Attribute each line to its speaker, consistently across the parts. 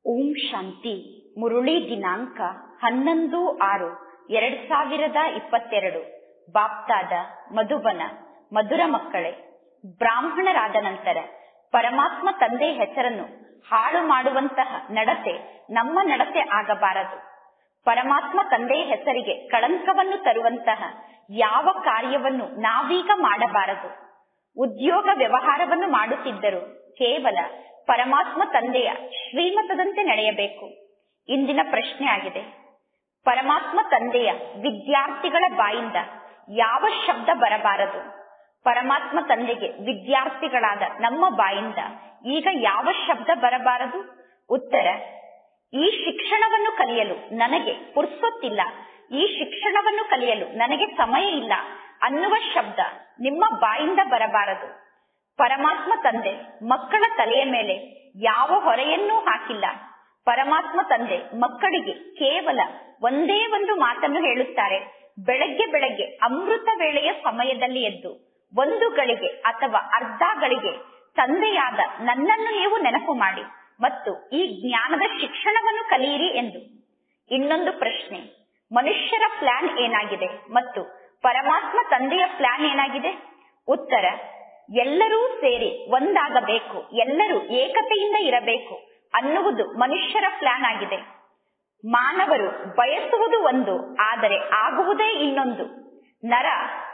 Speaker 1: ಓಂ ಶಾಂತಿ ಮುರುಳಿ ದಿನಾಂಕ ಹನ್ನೊಂದು ಆರು ಎರಡ್ ಸಾವಿರದ ಇಪ್ಪತ್ತೆರಡು ಬಾಪ್ತಾದ ಮಧುಬನ ಮಧುರ ಮಕ್ಕಳೇ ಬ್ರಾಹ್ಮಣರಾದ ನಂತರ ಪರಮಾತ್ಮ ತಂದೆ ಹೆಸರನ್ನು ಹಾಳು ಮಾಡುವಂತಹ ನಡತೆ ನಮ್ಮ ನಡತೆ ಆಗಬಾರದು ಪರಮಾತ್ಮ ತಂದೆಯ ಹೆಸರಿಗೆ ಕಳಂಕವನ್ನು ತರುವಂತಹ ಯಾವ ಕಾರ್ಯವನ್ನು ನಾವೀಗ ಮಾಡಬಾರದು ಉದ್ಯೋಗ ವ್ಯವಹಾರವನ್ನು ಮಾಡುತ್ತಿದ್ದರು ಕೇವಲ ಪರಮಾತ್ಮ ತಂದೆಯ ಶ್ರೀಮತದಂತೆ ನಡೆಯಬೇಕು ಇಂದಿನ ಪ್ರಶ್ನೆ ಆಗಿದೆ ಪರಮಾತ್ಮ ತಂದೆಯ ವಿದ್ಯಾರ್ಥಿಗಳ ಬಾಯಿಂದ ಯಾವ ಶಬ್ದ ಬರಬಾರದು ಪರಮಾತ್ಮ ತಂದೆಗೆ ವಿದ್ಯಾರ್ಥಿಗಳಾದ ನಮ್ಮ ಬಾಯಿಂದ ಈಗ ಯಾವ ಶಬ್ದ ಬರಬಾರದು ಉತ್ತರ ಈ ಶಿಕ್ಷಣವನ್ನು ಕಲಿಯಲು ನನಗೆ ಪುರ್ಸೊತ್ತಿಲ್ಲ ಈ ಶಿಕ್ಷಣವನ್ನು ಕಲಿಯಲು ನನಗೆ ಸಮಯ ಇಲ್ಲ ಅನ್ನುವ ಶಬ್ದ ನಿಮ್ಮ ಬಾಯಿಂದ ಬರಬಾರದು ಪರಮಾತ್ಮ ತಂದೆ ಮಕ್ಕಳ ತಲೆಯ ಮೇಲೆ ಯಾವ ಹೊರೆಯನ್ನೂ ಹಾಕಿಲ್ಲ ಪರಮಾತ್ಮ ತಂದೆ ಮಕ್ಕಳಿಗೆ ಕೇವಲ ಒಂದೇ ಒಂದು ಮಾತನ್ನು ಹೇಳುತ್ತಾರೆ ಬೆಳಗ್ಗೆ ಬೆಳಗ್ಗೆ ಅಮೃತ ವೇಳೆಯ ಸಮಯದಲ್ಲಿ ಎದ್ದು ಒಂದು ಗಳಿಗೆ ಅಥವಾ ಅರ್ಧ ಗಳಿಗೆ ತಂದೆಯಾದ ನನ್ನನ್ನು ನೀವು ನೆನಪು ಮಾಡಿ ಮತ್ತು ಈ ಜ್ಞಾನದ ಶಿಕ್ಷಣವನ್ನು ಕಲಿಯಿರಿ ಎಂದು ಇನ್ನೊಂದು ಪ್ರಶ್ನೆ ಮನುಷ್ಯರ ಪ್ಲಾನ್ ಏನಾಗಿದೆ ಮತ್ತು ಪರಮಾತ್ಮ ತಂದೆಯ ಪ್ಲಾನ್ ಏನಾಗಿದೆ ಉತ್ತರ ಎಲ್ಲರೂ ಸೇರಿ ಒಂದಾಗಬೇಕು ಎಲ್ಲರೂ ಏಕತೆಯಿಂದ ಇರಬೇಕು ಅನ್ನುವುದು ಮನುಷ್ಯರ ಪ್ಲಾನ್ ಆಗಿದೆ ಮಾನವರು ಬಯಸುವುದು ಒಂದು ಆದರೆ ಆಗುವುದೇ ಇನ್ನೊಂದು ನರ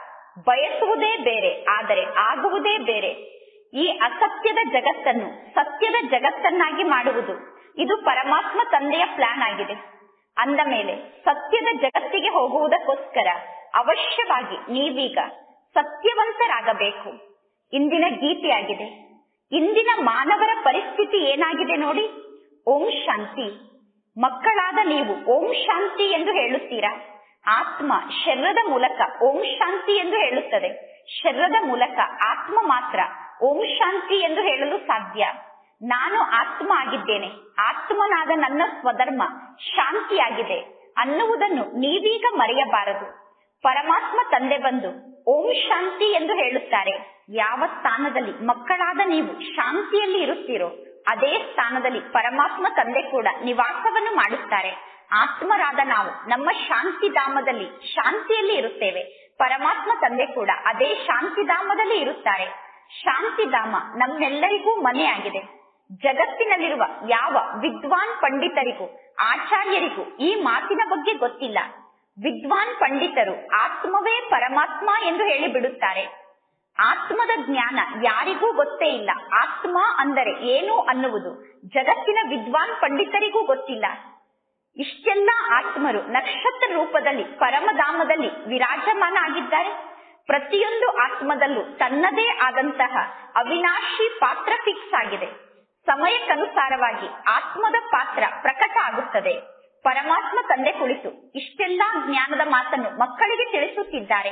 Speaker 1: ಬಯಸುವುದೇ ಬೇರೆ ಆದರೆ ಆಗುವುದೇ ಬೇರೆ ಈ ಅಸತ್ಯದ ಜಗತ್ತನ್ನು ಸತ್ಯದ ಜಗತ್ತನ್ನಾಗಿ ಮಾಡುವುದು ಇದು ಪರಮಾತ್ಮ ತಂದೆಯ ಪ್ಲಾನ್ ಆಗಿದೆ ಅಂದ ಮೇಲೆ ಸತ್ಯದ ಜಗತ್ತಿಗೆ ಹೋಗುವುದಕ್ಕೋಸ್ಕರ ಅವಶ್ಯವಾಗಿ ನೀವೀಗ ಸತ್ಯವಂತರಾಗಬೇಕು ಇಂದಿನ ಗೀತೆಯಾಗಿದೆ ಇಂದಿನ ಮಾನವರ ಪರಿಸ್ಥಿತಿ ಏನಾಗಿದೆ ನೋಡಿ ಓಂ ಶಾಂತಿ ಮಕ್ಕಳಾದ ನೀವು ಓಂ ಶಾಂತಿ ಎಂದು ಹೇಳುತ್ತೀರಾ ಆತ್ಮ ಶರೀರದ ಮೂಲಕ ಓಂ ಶಾಂತಿ ಎಂದು ಹೇಳುತ್ತದೆ ಶರೀರದ ಮೂಲಕ ಆತ್ಮ ಮಾತ್ರ ಓಂ ಶಾಂತಿ ಎಂದು ಹೇಳಲು ಸಾಧ್ಯ ನಾನು ಆತ್ಮ ಆಗಿದ್ದೇನೆ ಆತ್ಮನಾದ ನನ್ನ ಸ್ವಧರ್ಮ ಶಾಂತಿಯಾಗಿದೆ ಅನ್ನುವುದನ್ನು ನೀವೀಗ ಮರೆಯಬಾರದು ಪರಮಾತ್ಮ ತಂದೆ ಬಂದು ಓಂ ಶಾಂತಿ ಎಂದು ಹೇಳುತ್ತಾರೆ ಯಾವ ಸ್ಥಾನದಲ್ಲಿ ಮಕ್ಕಳಾದ ನೀವು ಶಾಂತಿಯಲ್ಲಿ ಇರುತ್ತೀರೋ ಅದೇ ಸ್ಥಾನದಲ್ಲಿ ಪರಮಾತ್ಮ ತಂದೆ ಕೂಡ ನಿವಾಸವನ್ನು ಮಾಡುತ್ತಾರೆ ಆತ್ಮರಾದ ನಾವು ನಮ್ಮ ಶಾಂತಿಧಾಮದಲ್ಲಿ ಶಾಂತಿಯಲ್ಲಿ ಇರುತ್ತೇವೆ ಪರಮಾತ್ಮ ತಂದೆ ಕೂಡ ಅದೇ ಶಾಂತಿಧಾಮದಲ್ಲಿ ಇರುತ್ತಾರೆ ಶಾಂತಿಧಾಮ ನಮ್ಮೆಲ್ಲರಿಗೂ ಮನೆಯಾಗಿದೆ ಜಗತ್ತಿನಲ್ಲಿರುವ ಯಾವ ವಿದ್ವಾನ್ ಪಂಡಿತರಿಗೂ ಆಚಾರ್ಯರಿಗೂ ಈ ಮಾತಿನ ಬಗ್ಗೆ ಗೊತ್ತಿಲ್ಲ ವಿದ್ವಾನ್ ಪಂಡಿತರು ಆತ್ಮವೇ ಪರಮಾತ್ಮ ಎಂದು ಹೇಳಿ ಬಿಡುತ್ತಾರೆ ಆತ್ಮದ ಜ್ಞಾನ ಯಾರಿಗೂ ಗೊತ್ತೇ ಇಲ್ಲ ಆತ್ಮ ಅಂದರೆ ಏನು ಅನ್ನುವುದು ಜಗತ್ತಿನ ವಿದ್ವಾನ್ ಪಂಡಿತರಿಗೂ ಗೊತ್ತಿಲ್ಲ ಇಷ್ಟೆಲ್ಲ ಆತ್ಮರು ನಕ್ಷತ್ರ ರೂಪದಲ್ಲಿ ಪರಮಧಾಮದಲ್ಲಿ ವಿರಾಜಮಾನ ಆಗಿದ್ದಾರೆ ಪ್ರತಿಯೊಂದು ಆತ್ಮದಲ್ಲೂ ತನ್ನದೇ ಆದಂತಹ ಅವಿನಾಶಿ ಪಾತ್ರ ಫಿಕ್ಸ್ ಆಗಿದೆ ಸಮಯಕ್ಕನುಸಾರವಾಗಿ ಆತ್ಮದ ಪಾತ್ರ ಪ್ರಕಟ ಆಗುತ್ತದೆ ಪರಮಾತ್ಮ ತಂದೆ ಕುಳಿತು ಇಷ್ಟೆಲ್ಲಾ ಜ್ಞಾನದ ಮಾತನ್ನು ಮಕ್ಕಳಿಗೆ ತಿಳಿಸುತ್ತಿದ್ದಾರೆ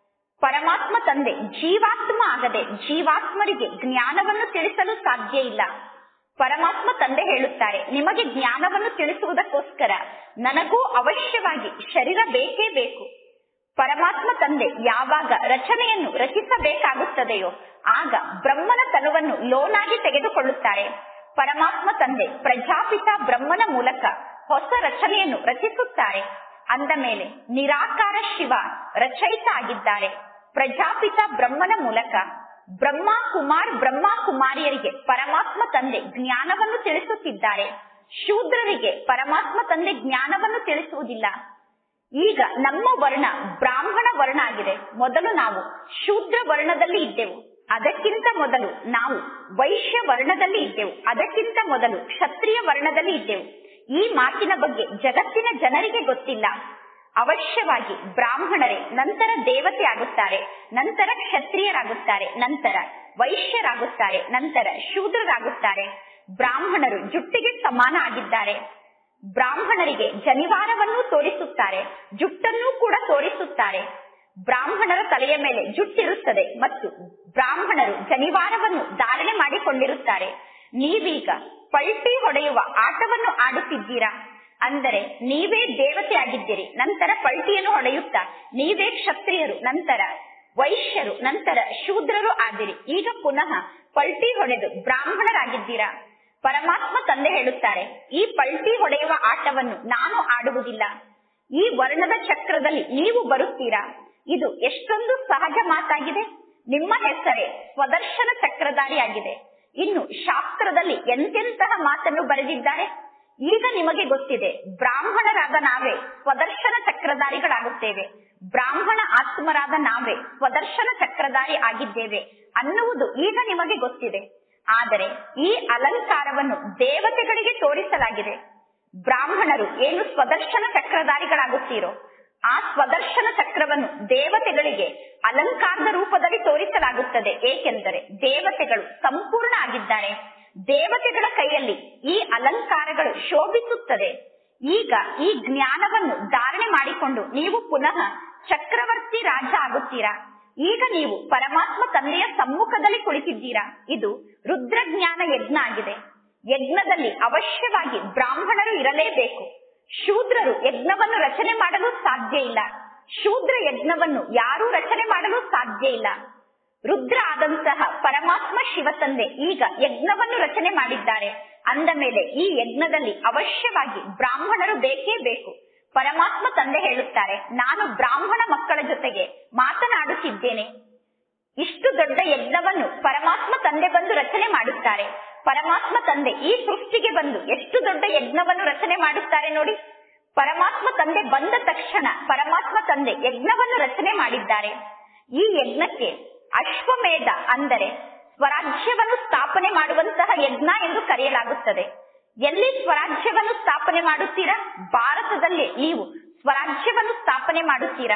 Speaker 1: ಪರಮಾತ್ಮ ತಂದೆ ಜೀವಾತ್ಮ ಆಗದೆ ಜೀವಾತ್ಮರಿಗೆ ಜ್ಞಾನವನ್ನು ತಿಳಿಸಲು ಸಾಧ್ಯ ಇಲ್ಲ ಪರಮಾತ್ಮ ತಂದೆ ಹೇಳುತ್ತಾರೆ ನಿಮಗೆ ಜ್ಞಾನವನ್ನು ತಿಳಿಸುವುದಕ್ಕೋಸ್ಕರ ನನಗೂ ಅವಶ್ಯವಾಗಿ ಶರೀರ ಬೇಕೇ ಬೇಕು ಪರಮಾತ್ಮ ತಂದೆ ಯಾವಾಗ ರಚನೆಯನ್ನು ರಚಿಸಬೇಕಾಗುತ್ತದೆಯೋ ಆಗ ಬ್ರಹ್ಮನ ತನುವನ್ನು ಲೋನಾಗಿ ತೆಗೆದುಕೊಳ್ಳುತ್ತಾರೆ ಪರಮಾತ್ಮ ತಂದೆ ಪ್ರಜಾಪಿತ ಬ್ರಹ್ಮನ ಮೂಲಕ ಹೊಸ ರಚನೆಯನ್ನು ರಚಿಸುತ್ತಾರೆ ಅಂದ ಮೇಲೆ ನಿರಾಕಾರ ಶಿವ ರಚಯಿತ ಆಗಿದ್ದಾರೆ ಪ್ರಜಾಪಿತ ಬ್ರಹ್ಮನ ಮೂಲಕ ಬ್ರಹ್ಮ ಕುಮಾರ್ ಬ್ರಹ್ಮ ಕುಮಾರಿಯರಿಗೆ ಪರಮಾತ್ಮ ತಂದೆ ಜ್ಞಾನವನ್ನು ತಿಳಿಸುತ್ತಿದ್ದಾರೆ ಶೂದ್ರರಿಗೆ ಪರಮಾತ್ಮ ತಂದೆ ಜ್ಞಾನವನ್ನು ತಿಳಿಸುವುದಿಲ್ಲ ಈಗ ನಮ್ಮ ವರ್ಣ ಬ್ರಾಹ್ಮಣ ವರ್ಣ ಆಗಿದೆ ಮೊದಲು ನಾವು ಶೂದ್ರ ವರ್ಣದಲ್ಲಿ ಇದ್ದೆವು ಅದಕ್ಕಿಂತ ಮೊದಲು ನಾವು ವೈಶ್ಯ ವರ್ಣದಲ್ಲಿ ಇದ್ದೆವು ಅದಕ್ಕಿಂತ ಮೊದಲು ಕ್ಷತ್ರಿಯ ವರ್ಣದಲ್ಲಿ ಇದ್ದೆವು ಈ ಮಾತಿನ ಬಗ್ಗೆ ಜಗತ್ತಿನ ಜನರಿಗೆ ಗೊತ್ತಿಲ್ಲ ಅವಶ್ಯವಾಗಿ ಬ್ರಾಹ್ಮಣರೇ ನಂತರ ದೇವತೆ ಆಗುತ್ತಾರೆ ನಂತರ ಕ್ಷತ್ರಿಯರಾಗುತ್ತಾರೆ ನಂತರ ವೈಶ್ಯರಾಗುತ್ತಾರೆ ನಂತರ ಶೂದ್ರರಾಗುತ್ತಾರೆ ಬ್ರಾಹ್ಮಣರು ಜುಟ್ಟಿಗೆ ಸಮಾನ ಆಗಿದ್ದಾರೆ ಬ್ರಾಹ್ಮಣರಿಗೆ ಜನಿವಾರವನ್ನು ತೋರಿಸುತ್ತಾರೆ ಜುಟ್ಟನ್ನು ಕೂಡ ತೋರಿಸುತ್ತಾರೆ ಬ್ರಾಹ್ಮಣರ ತಲೆಯ ಮೇಲೆ ಜುಟ್ಟಿರುತ್ತದೆ ಮತ್ತು ಬ್ರಾಹ್ಮಣರು ಜನಿವಾರವನ್ನು ಧಾರಣೆ ಮಾಡಿಕೊಂಡಿರುತ್ತಾರೆ ನೀವೀಗ ಪಲ್ಟಿ ಹೊಡೆಯುವ ಆಟವನ್ನು ಆಡುತ್ತಿದ್ದೀರಾ ಅಂದರೆ ನೀವೇ ದೇವತೆ ಆಗಿದ್ದೀರಿ ನಂತರ ಪಲ್ಟಿಯನ್ನು ಹೊಡೆಯುತ್ತಾ ನೀವೇ ಕ್ಷತ್ರಿಯರು ನಂತರ ವೈಶ್ಯರು ನಂತರ ಶೂದ್ರರು ಆದಿರಿ ಈಗ ಪುನಃ ಪಲ್ಟಿ ಹೊಡೆದು ಬ್ರಾಹ್ಮಣರಾಗಿದ್ದೀರಾ ಪರಮಾತ್ಮ ತಂದೆ ಹೇಳುತ್ತಾರೆ ಈ ಪಲ್ಟಿ ಹೊಡೆಯುವ ಆಟವನ್ನು ನಾನು ಆಡುವುದಿಲ್ಲ ಈ ವರ್ಣದ ಚಕ್ರದಲ್ಲಿ ನೀವು ಬರುತ್ತೀರಾ ಇದು ಎಷ್ಟೊಂದು ಸಹಜ ಮಾತಾಗಿದೆ ನಿಮ್ಮ ಹೆಸರೇ ಸ್ವದರ್ಶನ ಚಕ್ರಧಾರಿಯಾಗಿದೆ ಇನ್ನು ಶಾಸ್ತ್ರದಲ್ಲಿ ಎಂತೆಂತಹ ಮಾತನ್ನು ಬರೆದಿದ್ದಾರೆ ಈಗ ನಿಮಗೆ ಗೊತ್ತಿದೆ ಬ್ರಾಹ್ಮಣರಾದ ನಾವೇ ಸ್ವದರ್ಶನ ಚಕ್ರಧಾರಿಗಳಾಗುತ್ತೇವೆ ಬ್ರಾಹ್ಮಣ ಆತ್ಮರಾದ ನಾವೇ ಸ್ವದರ್ಶನ ಚಕ್ರಧಾರಿ ಆಗಿದ್ದೇವೆ ಅನ್ನುವುದು ಈಗ ನಿಮಗೆ ಗೊತ್ತಿದೆ ಆದರೆ ಈ ಅಲಂಕಾರವನ್ನು ದೇವತೆಗಳಿಗೆ ತೋರಿಸಲಾಗಿದೆ ಬ್ರಾಹ್ಮಣರು ಏನು ಸ್ವದರ್ಶನ ಚಕ್ರಧಾರಿಗಳಾಗುತ್ತೀರೋ ಆ ಸ್ವದರ್ಶನ ಚಕ್ರವನ್ನು ದೇವತೆಗಳಿಗೆ ಅಲಂಕಾರದ ರೂಪದಲ್ಲಿ ತೋರಿಸಲಾಗುತ್ತದೆ ಏಕೆಂದರೆ ದೇವತೆಗಳು ಸಂಪೂರ್ಣ ಆಗಿದ್ದಾರೆ ದೇವತೆಗಳ ಕೈಯಲ್ಲಿ ಈ ಅಲಂಕಾರಗಳು ಶೋಭಿಸುತ್ತದೆ ಈಗ ಈ ಜ್ಞಾನವನ್ನು ಧಾರಣೆ ಮಾಡಿಕೊಂಡು ನೀವು ಪುನಃ ಚಕ್ರವರ್ತಿ ರಾಜ ಆಗುತ್ತೀರಾ ಈಗ ನೀವು ಪರಮಾತ್ಮ ತಂದೆಯ ಸಮ್ಮುಖದಲ್ಲಿ ಕುಳಿತಿದ್ದೀರಾ ಇದು ರುದ್ರಜ್ಞಾನ ಯಜ್ಞ ಆಗಿದೆ ಯಜ್ಞದಲ್ಲಿ ಅವಶ್ಯವಾಗಿ ಬ್ರಾಹ್ಮಣರು ಇರಲೇಬೇಕು ಶೂದ್ರರು ಯಜ್ಞವನ್ನು ರಚನೆ ಮಾಡಲು ಸಾಧ್ಯ ಇಲ್ಲ ಶೂದ್ರ ಯಜ್ಞವನ್ನು ಯಾರೂ ರಚನೆ ಮಾಡಲು ಸಾಧ್ಯ ಇಲ್ಲ ರುದ್ರ ಆದಂತಹ ಪರಮಾತ್ಮ ಶಿವ ತಂದೆ ಈಗ ಯಜ್ಞವನ್ನು ರಚನೆ ಮಾಡಿದ್ದಾರೆ ಅಂದ ಮೇಲೆ ಈ ಯಜ್ಞದಲ್ಲಿ ಅವಶ್ಯವಾಗಿ ಬ್ರಾಹ್ಮಣರು ಬೇಕೇ ಬೇಕು ಪರಮಾತ್ಮ ತಂದೆ ಹೇಳುತ್ತಾರೆ ನಾನು ಬ್ರಾಹ್ಮಣ ಮಕ್ಕಳ ಜೊತೆಗೆ ಮಾತನಾಡುತ್ತಿದ್ದೇನೆ ಇಷ್ಟು ದೊಡ್ಡ ಯಜ್ಞವನ್ನು ಪರಮಾತ್ಮ ತಂದೆ ಬಂದು ರಚನೆ ಮಾಡುತ್ತಾರೆ ಪರಮಾತ್ಮ ತಂದೆ ಈ ಸೃಷ್ಟಿಗೆ ಬಂದು ಎಷ್ಟು ದೊಡ್ಡ ಯಜ್ಞವನ್ನು ರಚನೆ ಮಾಡುತ್ತಾರೆ ನೋಡಿ ಪರಮಾತ್ಮ ತಂದೆ ಬಂದ ತಕ್ಷಣ ಪರಮಾತ್ಮ ತಂದೆ ಯಜ್ಞವನ್ನು ರಚನೆ ಮಾಡಿದ್ದಾರೆ ಈ ಯಜ್ಞಕ್ಕೆ ಅಶ್ವಮೇಧ ಅಂದರೆ ಸ್ವರಾಜ್ಯವನ್ನು ಸ್ಥಾಪನೆ ಮಾಡುವಂತಹ ಯಜ್ಞ ಎಂದು ಕರೆಯಲಾಗುತ್ತದೆ ಎಲ್ಲಿ ಸ್ವರಾಜ್ಯವನ್ನು ಸ್ಥಾಪನೆ ಮಾಡುತ್ತೀರಾ ಭಾರತದಲ್ಲಿ ನೀವು ಸ್ವರಾಜ್ಯವನ್ನು ಸ್ಥಾಪನೆ ಮಾಡುತ್ತೀರಾ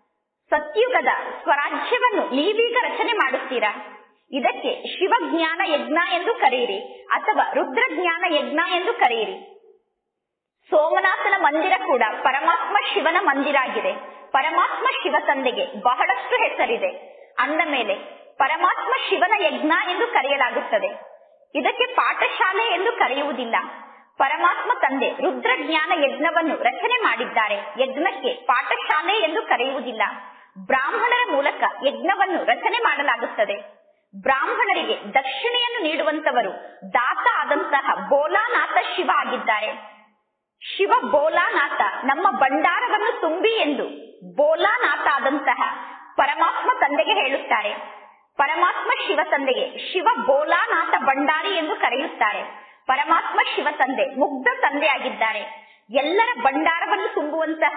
Speaker 1: ಸತ್ಯುಗದ ಸ್ವರಾಜ್ಯವನ್ನು ನೀವೀಗ ರಚನೆ ಮಾಡುತ್ತೀರಾ ಇದಕ್ಕೆ ಶಿವಜ್ಞಾನ ಯಜ್ಞ ಎಂದು ಕರೆಯಿರಿ ಅಥವಾ ರುದ್ರಜ್ಞಾನ ಯಜ್ಞ ಎಂದು ಕರೆಯಿರಿ ಸೋಮನಾಥನ ಮಂದಿರ ಕೂಡ ಪರಮಾತ್ಮ ಶಿವನ ಮಂದಿರ ಆಗಿದೆ ಪರಮಾತ್ಮ ಶಿವ ತಂದೆಗೆ ಬಹಳಷ್ಟು ಹೆಸರಿದೆ ಅಂದ ಮೇಲೆ ಪರಮಾತ್ಮ ಶಿವನ ಯಜ್ಞ ಎಂದು ಕರೆಯಲಾಗುತ್ತದೆ ಇದಕ್ಕೆ ಪಾಠಶಾಲೆ ಎಂದು ಕರೆಯುವುದಿಲ್ಲ ಪರಮಾತ್ಮ ತಂದೆ ರುದ್ರಜ್ಞಾನ ಯಜ್ಞವನ್ನು ರಚನೆ ಮಾಡಿದ್ದಾರೆ ಯಜ್ಞಕ್ಕೆ ಪಾಠಶಾಲೆ ಎಂದು ಕರೆಯುವುದಿಲ್ಲ ಬ್ರಾಹ್ಮಣರ ಮೂಲಕ ಯಜ್ಞವನ್ನು ರಚನೆ ಮಾಡಲಾಗುತ್ತದೆ ಬ್ರಾಹ್ಮಣರಿಗೆ ದಕ್ಷಿಣೆಯನ್ನು ನೀಡುವಂತವರು ದಾತ ಆದಂತಹ ಬೋಲಾನಾಥ ಶಿವ ಆಗಿದ್ದಾರೆ ಶಿವ ಬೋಲಾನಾಥ ನಮ್ಮ ಭಂಡಾರವನ್ನು ತುಂಬಿ ಎಂದು ಬೋಲಾನಾಥ ಆದಂತಹ ಪರಮಾತ್ಮ ತಂದೆಗೆ ಹೇಳುತ್ತಾರೆ ಪರಮಾತ್ಮ ಶಿವ ತಂದೆಗೆ ಶಿವ ಬೋಲಾನಾಥ ಭಂಡಾರಿ ಎಂದು ಕರೆಯುತ್ತಾರೆ ಪರಮಾತ್ಮ ಶಿವ ತಂದೆ ಮುಗ್ಧ ತಂದೆಯಾಗಿದ್ದಾರೆ ಎಲ್ಲರ ಭಂಡಾರವನ್ನು ತುಂಬುವಂತಹ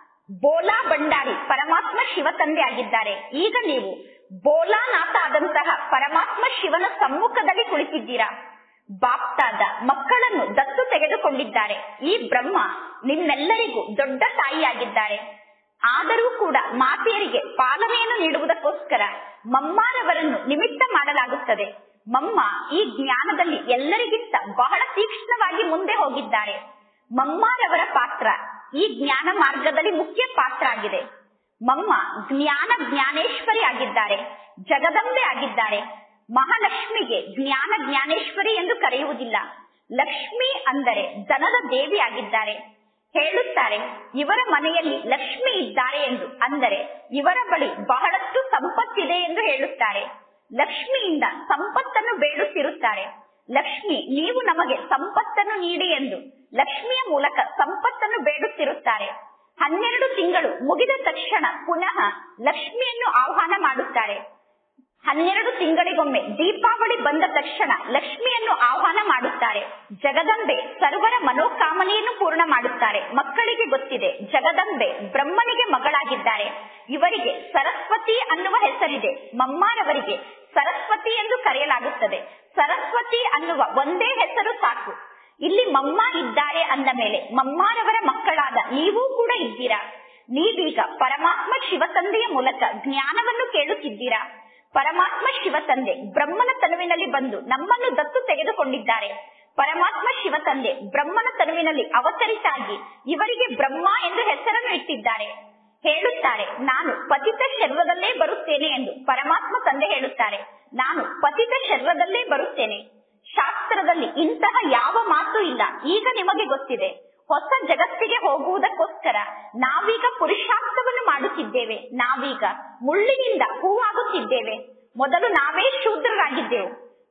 Speaker 1: ಬೋಲಾ ಭಂಡಾರಿ ಪರಮಾತ್ಮ ಶಿವ ತಂದೆ ಆಗಿದ್ದಾರೆ ಈಗ ನೀವು ಬೋಲಾನಾಥ ಆದಂತಹ ಪರಮಾತ್ಮ ಶಿವನ ಸಮ್ಮುಖದಲ್ಲಿ ಕುಳಿತಿದ್ದೀರಾ ಬಾಪ್ತಾದ ಮಕ್ಕಳನ್ನು ದತ್ತು ತೆಗೆದುಕೊಂಡಿದ್ದಾರೆ ಈ ಬ್ರಹ್ಮ ನಿಮ್ಮೆಲ್ಲರಿಗೂ ದೊಡ್ಡ ತಾಯಿಯಾಗಿದ್ದಾರೆ ಆದರೂ ಕೂಡ ಮಾತೆಯರಿಗೆ ಪಾಲನೆಯನ್ನು ನೀಡುವುದಕ್ಕೋಸ್ಕರ ಮಮ್ಮಾರವರನ್ನು ನಿಮಿತ್ತ ಮಾಡಲಾಗುತ್ತದೆ ಮಮ್ಮ ಈ ಜ್ಞಾನದಲ್ಲಿ ಎಲ್ಲರಿಗಿಂತ ಬಹಳ ತೀಕ್ಷ್ಣವಾಗಿ ಮುಂದೆ ಹೋಗಿದ್ದಾರೆ ಮಮ್ಮಾರವರ ಪಾತ್ರ ಈ ಜ್ಞಾನ ಮಾರ್ಗದಲ್ಲಿ ಮುಖ್ಯ ಪಾತ್ರ ಆಗಿದೆ ಮಮ್ಮ ಜ್ಞಾನ ಜ್ಞಾನೇಶ್ವರಿ ಆಗಿದ್ದಾರೆ ಜಗದಂಬೆ ಆಗಿದ್ದಾರೆ ಮಹಾಲಕ್ಷ್ಮಿಗೆ ಜ್ಞಾನ ಜ್ಞಾನೇಶ್ವರಿ ಎಂದು ಕರೆಯುವುದಿಲ್ಲ ಲಕ್ಷ್ಮಿ ಅಂದರೆ ಧನದ ದೇವಿ ಆಗಿದ್ದಾರೆ ಹೇಳುತ್ತಾರೆ ಇವರ ಮನೆಯಲ್ಲಿ ಲಕ್ಷ್ಮಿ ಇದ್ದಾರೆ ಎಂದು ಅಂದರೆ ಇವರ ಬಳಿ ಬಹಳಷ್ಟು ಸಂಪತ್ತಿದೆ ಎಂದು ಹೇಳುತ್ತಾರೆ ಲಕ್ಷ್ಮಿಯಿಂದ ಸಂಪತ್ತನ್ನು ಬೇಡುತ್ತಿರುತ್ತಾರೆ ಲಕ್ಷ್ಮಿ ನೀವು ನಮಗೆ ಸಂಪತ್ತನ್ನು ನೀಡಿ ಎಂದು ಲಕ್ಷ್ಮಿಯ ಮೂಲಕ ಸಂಪತ್ತನ್ನು ಬೇಡುತ್ತಿರುತ್ತಾರೆ ಹನ್ನೆರಡು ತಿಂಗಳು ಮುಗಿದ ತಕ್ಷಣ ಪುನಃ ಲಕ್ಷ್ಮಿಯನ್ನು ಆಹ್ವಾನ ಮಾಡುತ್ತಾರೆ ಹನ್ನೆರಡು ತಿಂಗಳಿಗೊಮ್ಮೆ ದೀಪಾವಳಿ ಬಂದ ತಕ್ಷಣ ಲಕ್ಷ್ಮಿಯನ್ನು ಆಹ್ವಾನ ಮಾಡುತ್ತಾರೆ ಜಗದಂಬೆ ಸರ್ವರ ಮನೋಕಾಮನೆಯನ್ನು ಪೂರ್ಣ ಮಾಡುತ್ತಾರೆ ಮಕ್ಕಳಿಗೆ ಗೊತ್ತಿದೆ ಜಗದಂಬೆ ಬ್ರಹ್ಮನಿಗೆ ಮಗಳಾಗಿದ್ದಾರೆ ಇವರಿಗೆ ಸರಸ್ವತಿ ಅನ್ನುವ ಹೆಸರಿದೆ ಮಮ್ಮಾರವರಿಗೆ ಸರಸ್ವತಿ ಎಂದು ಕರೆಯಲಾಗುತ್ತದೆ ಸರಸ್ವತಿ ಅನ್ನುವ ಒಂದೇ ಹೆಸರು ಸಾಕು ಇಲ್ಲಿ ಮಮ್ಮ ಇದ್ದಾರೆ ಅಂದ ಮೇಲೆ ಮಮ್ಮಾರವರ ಮಕ್ಕಳಾದ ನೀವೂ ಕೂಡ ಇದ್ದೀರಾ ನೀವೀಗ ಪರಮಾತ್ಮ ಶಿವತಂದೆಯ ಮೂಲಕ ಜ್ಞಾನವನ್ನು ಕೇಳುತ್ತಿದ್ದೀರಾ ಪರಮಾತ್ಮ ಶಿವ ತಂದೆ ಬ್ರಹ್ಮನ ತನುವಿನಲ್ಲಿ ಬಂದು ನಮ್ಮನ್ನು ದತ್ತು ತೆಗೆದುಕೊಂಡಿದ್ದಾರೆ ಪರಮಾತ್ಮ ಶಿವ ತಂದೆ ಬ್ರಹ್ಮನ ತನುವಿನಲ್ಲಿ ಅವತರಿತಾಗಿ ಇವರಿಗೆ ಬ್ರಹ್ಮ ಎಂದು ಹೆಸರನ್ನು ಇಟ್ಟಿದ್ದಾರೆ ಹೇಳುತ್ತಾರೆ ನಾನು ಪತಿತ ಶರ್ವದಲ್ಲೇ ಬರುತ್ತೇನೆ ಎಂದು ಪರಮಾತ್ಮ ತಂದೆ ಹೇಳುತ್ತಾರೆ ನಾನು ಪತಿತ ಶರ್ವದಲ್ಲೇ ಬರುತ್ತೇನೆ ಶಾಸ್ತ್ರದಲ್ಲಿ ಇಂತಹ ಯಾವ ಮಾತು ಇಲ್ಲ ಈಗ ನಿಮಗೆ ಗೊತ್ತಿದೆ ಹೊಸ ಜಗತ್ತಿಗೆ ಹೋಗುವುದಕ್ಕೋಸ್ಕರ ನಾವೀಗ ಪುರುಷಾರ್ಥವನ್ನು ಮಾಡುತ್ತಿದ್ದೇವೆ ನಾವೀಗ ಮುಳ್ಳಿನಿಂದ ಹೂವಾಗುತ್ತಿದ್ದೇವೆ ಮೊದಲು ನಾವೇ ಶೂದ್ರರಾಗಿದ್ದೆವು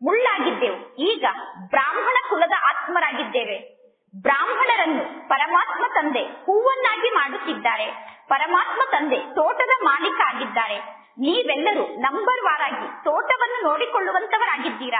Speaker 1: ಮುಳ್ಳಾಗಿದ್ದೆವು ಈಗ ಬ್ರಾಹ್ಮಣ ಕುಲದ ಆತ್ಮರಾಗಿದ್ದೇವೆ ಬ್ರಾಹ್ಮಣರನ್ನು ಪರಮಾತ್ಮ ತಂದೆ ಹೂವನ್ನಾಗಿ ಮಾಡುತ್ತಿದ್ದಾರೆ ಪರಮಾತ್ಮ ತಂದೆ ತೋಟದ ಮಾಲೀಕ ಆಗಿದ್ದಾರೆ ನೀವೆಲ್ಲರೂ ನಂಬರ್ ವಾರಾಗಿ ತೋಟವನ್ನು ನೋಡಿಕೊಳ್ಳುವಂತವರಾಗಿದ್ದೀರಾ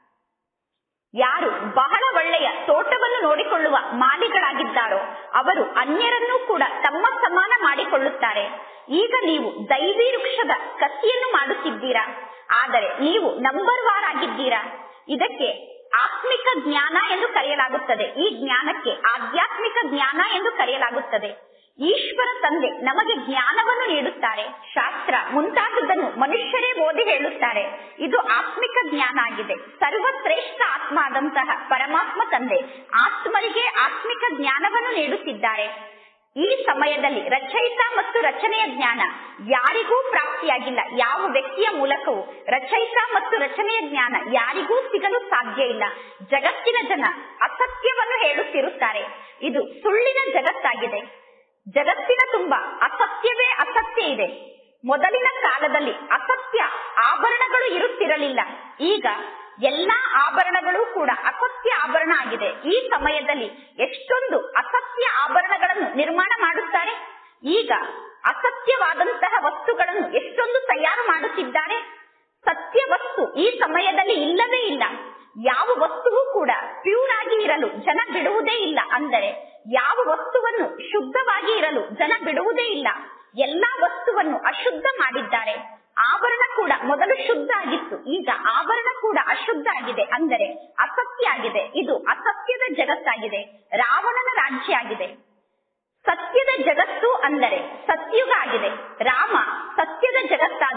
Speaker 1: ಯಾರು ಬಹಳ ಒಳ್ಳೆಯ ತೋಟವನ್ನು ನೋಡಿಕೊಳ್ಳುವ ಮಾಲಿಗಳಾಗಿದ್ದಾರೋ ಅವರು ಅನ್ಯರನ್ನೂ ಕೂಡ ತಮ್ಮ ಸಮಾನ ಮಾಡಿಕೊಳ್ಳುತ್ತಾರೆ ಈಗ ನೀವು ದೈವಿ ವೃಕ್ಷದ ಕಸಿಯನ್ನು ಮಾಡುತ್ತಿದ್ದೀರಾ ಆದರೆ ನೀವು ನಂಬರ್ ವಾರ್ ಆಗಿದ್ದೀರಾ ಇದಕ್ಕೆ ಆತ್ಮಿಕ ಜ್ಞಾನ ಎಂದು ಕರೆಯಲಾಗುತ್ತದೆ ಈ ಜ್ಞಾನಕ್ಕೆ ಆಧ್ಯಾತ್ಮಿಕ ಜ್ಞಾನ ಎಂದು ಕರೆಯಲಾಗುತ್ತದೆ ಈಶ್ವರ ತಂದೆ ನಮಗೆ ಜ್ಞಾನವನ್ನು ನೀಡುತ್ತಾರೆ ಶಾಸ್ತ್ರ ಮುಂತಾದದನ್ನು ಮನುಷ್ಯರೇ ಓದಿ ಹೇಳುತ್ತಾರೆ ಇದು ಆತ್ಮಿಕ ಜ್ಞಾನ ಆಗಿದೆ ಸರ್ವಶ್ರೇಷ್ಠ ಆತ್ಮ ಆದಂತಹ ಪರಮಾತ್ಮ ತಂದೆ ಆತ್ಮರಿಗೆ ಆತ್ಮಿಕ ಜ್ಞಾನವನ್ನು ನೀಡುತ್ತಿದ್ದಾರೆ ಈ ಸಮಯದಲ್ಲಿ ರಚಯಿತ ಮತ್ತು ರಚನೆಯ ಜ್ಞಾನ ಯಾರಿಗೂ ಪ್ರಾಪ್ತಿಯಾಗಿಲ್ಲ ಯಾವ ವ್ಯಕ್ತಿಯ ಮೂಲಕವೂ ರಚಯಿತ ಮತ್ತು ರಚನೆಯ ಜ್ಞಾನ ಯಾರಿಗೂ ಸಿಗಲು ಸಾಧ್ಯ ಇಲ್ಲ ಜಗತ್ತಿನ ಜನ ಅಸತ್ಯವನ್ನು ಹೇಳುತ್ತಿರುತ್ತಾರೆ ಇದು ಸುಳ್ಳಿನ ಜಗತ್ತಾಗಿದೆ ಜಗತ್ತಿನ ತುಂಬ ಅಸತ್ಯವೇ ಅಸತ್ಯ ಇದೆ ಮೊದಲಿನ ಕಾಲದಲ್ಲಿ ಅಸತ್ಯ ಆಭರಣಗಳು ಇರುತ್ತಿರಲಿಲ್ಲ ಈಗ ಎಲ್ಲಾ ಆಭರಣಗಳು ಕೂಡ ಅಸತ್ಯ ಆಭರಣ ಆಗಿದೆ ಈ ಸಮಯದಲ್ಲಿ ಎಷ್ಟೊಂದು ಅಸತ್ಯ ಆಭರಣಗಳನ್ನು ನಿರ್ಮಾಣ ಮಾಡುತ್ತಾರೆ ಈಗ ಅಸತ್ಯವಾದಂತಹ ವಸ್ತುಗಳನ್ನು ಎಷ್ಟೊಂದು ತಯಾರು ಮಾಡುತ್ತಿದ್ದಾರೆ ಸತ್ಯ ವಸ್ತು ಈ ಸಮಯದಲ್ಲಿ ಇಲ್ಲವೇ ಇಲ್ಲ ಯಾವ ವಸ್ತುವು ಕೂಡ ಪ್ಯೂರ್ ಆಗಿ ಇರಲು ಜನ ಬಿಡುವುದೇ ಇಲ್ಲ ಅಂದರೆ ಯಾವ ವಸ್ತುವನ್ನು ಶುದ್ಧವಾಗಿ ಇರಲು ಜನ ಬಿಡುವುದೇ ಇಲ್ಲ ಎಲ್ಲಾ ವಸ್ತುವನ್ನು ಅಶುದ್ಧ ಮಾಡಿದ್ದಾರೆ ಆಭರಣ ಕೂಡ ಮೊದಲು ಶುದ್ಧ ಆಗಿತ್ತು ಈಗ ಆಭರಣ ಕೂಡ ಅಶುದ್ಧ ಆಗಿದೆ ಅಂದರೆ ಅಸತ್ಯ ಆಗಿದೆ ಇದು ಅಸತ್ಯದ ಜಗತ್ತಾಗಿದೆ ರಾವಣನ ರಾಜ್ಯ ಆಗಿದೆ ಸತ್ಯದ ಜಗತ್ತು ಅಂದರೆ ಸತ್ಯುಗ ಆಗಿದೆ ರಾಮ ಸತ್ಯದ ಜಗತ್ತಾದ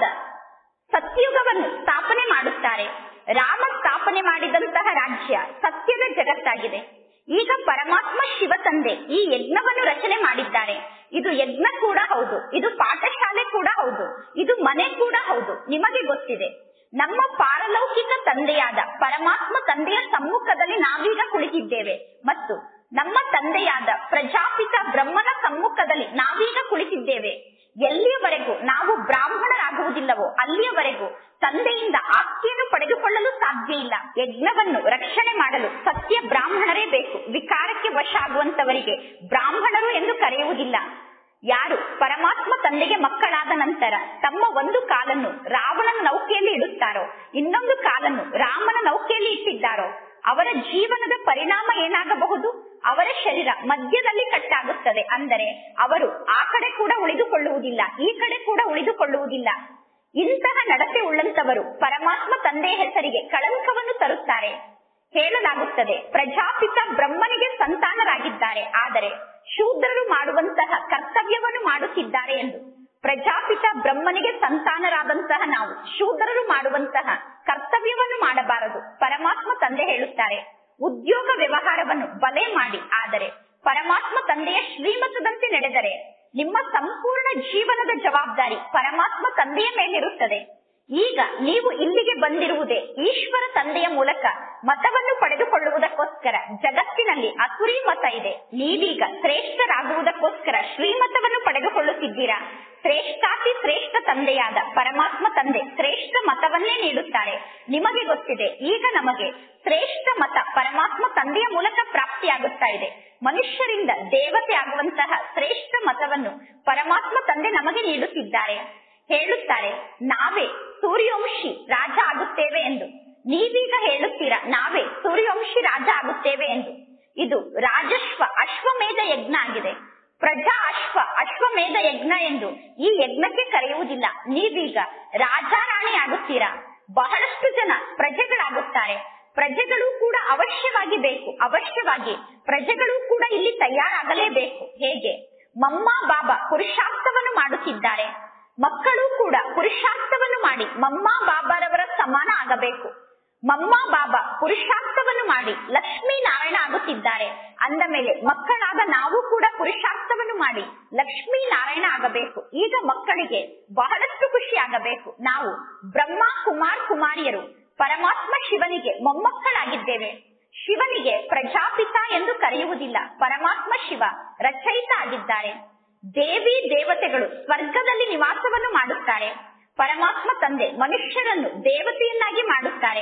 Speaker 1: ಸತ್ಯುಗವನ್ನು ಸ್ಥಾಪನೆ ಮಾಡುತ್ತಾರೆ ರಾಮ ಸ್ಥಾಪನೆ ಮಾಡಿದಂತಹ ರಾಜ್ಯ ಸತ್ಯದ ಜಗತ್ತಾಗಿದೆ ಈಗ ಪರಮಾತ್ಮ ಶಿವ ತಂದೆ ಈ ಯಜ್ಞವನ್ನು ರಚನೆ ಮಾಡಿದ್ದಾರೆ ಇದು ಯಜ್ಞ ಕೂಡ ಹೌದು ಇದು ಪಾಠಶಾಲೆ ಕೂಡ ಹೌದು ಇದು ಮನೆ ಕೂಡ ಹೌದು ನಿಮಗೆ ಗೊತ್ತಿದೆ ನಮ್ಮ ಪಾರಲೌಕಿಕ ತಂದೆಯಾದ ಪರಮಾತ್ಮ ತಂದೆಯ ಸಮ್ಮುಖದಲ್ಲಿ ನಾವೀಗ ಕುಳಿತಿದ್ದೇವೆ ಮತ್ತು ನಮ್ಮ ತಂದೆಯಾದ ಪ್ರಜಾಪಿತ ಬ್ರಹ್ಮನ ಸಮ್ಮುಖದಲ್ಲಿ ನಾವೀಗ ಕುಳಿತಿದ್ದೇವೆ ಎಲ್ಲಿಯವರೆಗೂ ನಾವು ಬ್ರಾಹ್ಮಣರಾಗುವುದಿಲ್ಲವೋ ಅಲ್ಲಿಯವರೆಗೂ ತಂದೆಯಿಂದ ಆಸ್ತಿಯನ್ನು ಪಡೆದುಕೊಳ್ಳಲು ಸಾಧ್ಯ ಇಲ್ಲ ಯಜ್ಞವನ್ನು ರಕ್ಷಣೆ ಮಾಡಲು ಸತ್ಯ ಬ್ರಾಹ್ಮಣರೇ ಬೇಕು ವಿಕಾರಕ್ಕೆ ವಶ ಆಗುವಂತವರಿಗೆ ಬ್ರಾಹ್ಮಣರು ಎಂದು ಕರೆಯುವುದಿಲ್ಲ ಯಾರು ಪರಮಾತ್ಮ ತಂದೆಗೆ ಮಕ್ಕಳಾದ ನಂತರ ತಮ್ಮ ಒಂದು ಕಾಲನ್ನು ರಾವಣನ ನೌಕೆಯಲ್ಲಿ ಇಡುತ್ತಾರೋ ಇನ್ನೊಂದು ಕಾಲನ್ನು ರಾಮನ ನೌಕೆಯಲ್ಲಿ ಇಟ್ಟಿದ್ದಾರೋ ಅವರ ಜೀವನದ ಪರಿಣಾಮ ಏನಾಗಬಹುದು ಅವರ ಶರೀರ ಮಧ್ಯದಲ್ಲಿ ಕಟ್ಟಾಗುತ್ತದೆ ಅಂದರೆ ಅವರು ಆ ಕಡೆ ಕೂಡ ಉಳಿದುಕೊಳ್ಳುವುದಿಲ್ಲ ಈ ಕಡೆ ಕೂಡ ಉಳಿದುಕೊಳ್ಳುವುದಿಲ್ಲ ಇಂತಹ ನಡತೆ ಉಳ್ಳಂತವರು ಪರಮಾತ್ಮ ತಂದೆಯ ಹೆಸರಿಗೆ ಕಳಂಕವನ್ನು ತರುತ್ತಾರೆ ಹೇಳಲಾಗುತ್ತದೆ ಪ್ರಜಾಪಿತ ಬ್ರಹ್ಮನಿಗೆ ಸಂತಾನರಾಗಿದ್ದಾರೆ ಆದರೆ ಶೂದ್ರರು ಮಾಡುವಂತಹ ಕರ್ತವ್ಯವನ್ನು ಮಾಡುತ್ತಿದ್ದಾರೆ ಎಂದು ಪ್ರಜಾಪಿತ ಬ್ರಹ್ಮನಿಗೆ ಸಂತಾನರಾದಂತಹ ನಾವು ಶೂದ್ರರು ಮಾಡುವಂತಹ ಕರ್ತವ್ಯವನ್ನು ಮಾಡಬಾರದು ಪರಮಾತ್ಮ ತಂದೆ ಹೇಳುತ್ತಾರೆ ಉದ್ಯೋಗ ವ್ಯವಹಾರವನ್ನು ಬಲೆ ಮಾಡಿ ಆದರೆ ಪರಮಾತ್ಮ ತಂದೆಯ ಶ್ರೀಮತದಂತೆ ನಡೆದರೆ ನಿಮ್ಮ ಸಂಪೂರ್ಣ ಜೀವನದ ಜವಾಬ್ದಾರಿ ಪರಮಾತ್ಮ ತಂದೆಯ ಮೇಲಿರುತ್ತದೆ ಈಗ ನೀವು ಇಲ್ಲಿಗೆ ಬಂದಿರುವುದೇ ಈಶ್ವರ ತಂದೆಯ ಮೂಲಕ ಮತವನ್ನು ಪಡೆದುಕೊಳ್ಳುವುದಕ್ಕೋಸ್ಕರ ಜಗತ್ತಿನಲ್ಲಿ ಅಸುರಿ ಮತ ಇದೆ ನೀವೀಗ ಶ್ರೇಷ್ಠರಾಗುವುದಕ್ಕೋಸ್ಕರ ಶ್ರೀಮತವನ್ನು ಪಡೆದುಕೊಳ್ಳುತ್ತಿದ್ದೀರಾ ಶ್ರೇಷ್ಠಾತಿ ಶ್ರೇಷ್ಠ ತಂದೆಯಾದ ಪರಮಾತ್ಮ ತಂದೆ ಶ್ರೇಷ್ಠ ಮತವನ್ನೇ ನೀಡುತ್ತಾರೆ ನಿಮಗೆ ಗೊತ್ತಿದೆ ಈಗ ನಮಗೆ ಶ್ರೇಷ್ಠ ಮತ ಪರಮಾತ್ಮ ತಂದೆಯ ಮೂಲಕ ಪ್ರಾಪ್ತಿಯಾಗುತ್ತಾ ಇದೆ ಮನುಷ್ಯರಿಂದ ದೇವತೆ ಆಗುವಂತಹ ಶ್ರೇಷ್ಠ ಮತವನ್ನು ಪರಮಾತ್ಮ ತಂದೆ ನಮಗೆ ನೀಡುತ್ತಿದ್ದಾರೆ ಹೇಳುತ್ತಾರೆ ನಾವೇ ಸೂರ್ಯವಂಶಿ ರಾಜ ಆಗುತ್ತೇವೆ ಎಂದು ನೀವೀಗ ಹೇಳುತ್ತೀರಾ ನಾವೇ ಸೂರ್ಯವಂಶಿ ರಾಜ ಆಗುತ್ತೇವೆ ಎಂದು ಇದು ರಾಜಶ್ವ ಅಶ್ವಮೇಧ ಯಜ್ಞ ಆಗಿದೆ ಪ್ರಜಾ ಅಶ್ವ ಅಶ್ವಮೇಧ ಯಜ್ಞ ಎಂದು ಈ ಯಜ್ಞಕ್ಕೆ ಕರೆಯುವುದಿಲ್ಲ ನೀವೀಗ ರಾಜಾರಾಣಿ ಆಗುತ್ತೀರಾ ಬಹಳಷ್ಟು ಜನ ಪ್ರಜೆಗಳಾಗುತ್ತಾರೆ ಪ್ರಜೆಗಳು ಕೂಡ ಅವಶ್ಯವಾಗಿ ಬೇಕು ಅವಶ್ಯವಾಗಿ ಪ್ರಜೆಗಳು ಕೂಡ ಇಲ್ಲಿ ತಯಾರಾಗಲೇಬೇಕು ಹೇಗೆ ಮಮ್ಮ ಬಾಬಾ ಪುರುಷಾರ್ಥವನ್ನು ಮಾಡುತ್ತಿದ್ದಾರೆ ಮಕ್ಕಳು ಕೂಡ ಪುರುಷಾರ್ಥವನ್ನು ಮಾಡಿ ಮಮ್ಮ ಬಾಬಾರವರ ಸಮಾನ ಆಗಬೇಕು ಮಮ್ಮ ಬಾಬಾ ಪುರುಷಾರ್ಥವನ್ನು ಮಾಡಿ ಲಕ್ಷ್ಮೀ ನಾರಾಯಣ ಆಗುತ್ತಿದ್ದಾರೆ ಅಂದ ಮೇಲೆ ಮಕ್ಕಳಾದ ನಾವು ಕೂಡ ಪುರುಷಾರ್ಥವನ್ನು ಮಾಡಿ ಲಕ್ಷ್ಮೀ ನಾರಾಯಣ ಆಗಬೇಕು ಈಗ ಮಕ್ಕಳಿಗೆ ಬಹಳಷ್ಟು ಖುಷಿ ಆಗಬೇಕು ನಾವು ಬ್ರಹ್ಮ ಕುಮಾರ್ ಕುಮಾರಿಯರು ಪರಮಾತ್ಮ ಶಿವನಿಗೆ ಮೊಮ್ಮಕ್ಕಳಾಗಿದ್ದೇವೆ ಶಿವನಿಗೆ ಪ್ರಜಾಪಿತ ಎಂದು ಕರೆಯುವುದಿಲ್ಲ ಪರಮಾತ್ಮ ಶಿವ ರಚಯಿತ ಆಗಿದ್ದಾರೆ ದೇವಿ ದೇವತೆಗಳು ಸ್ವರ್ಗದಲ್ಲಿ ನಿವಾಸವನ್ನು ಮಾಡುತ್ತಾರೆ ಪರಮಾತ್ಮ ತಂದೆ ಮನುಷ್ಯರನ್ನು ದೇವತೆಯನ್ನಾಗಿ ಮಾಡುತ್ತಾರೆ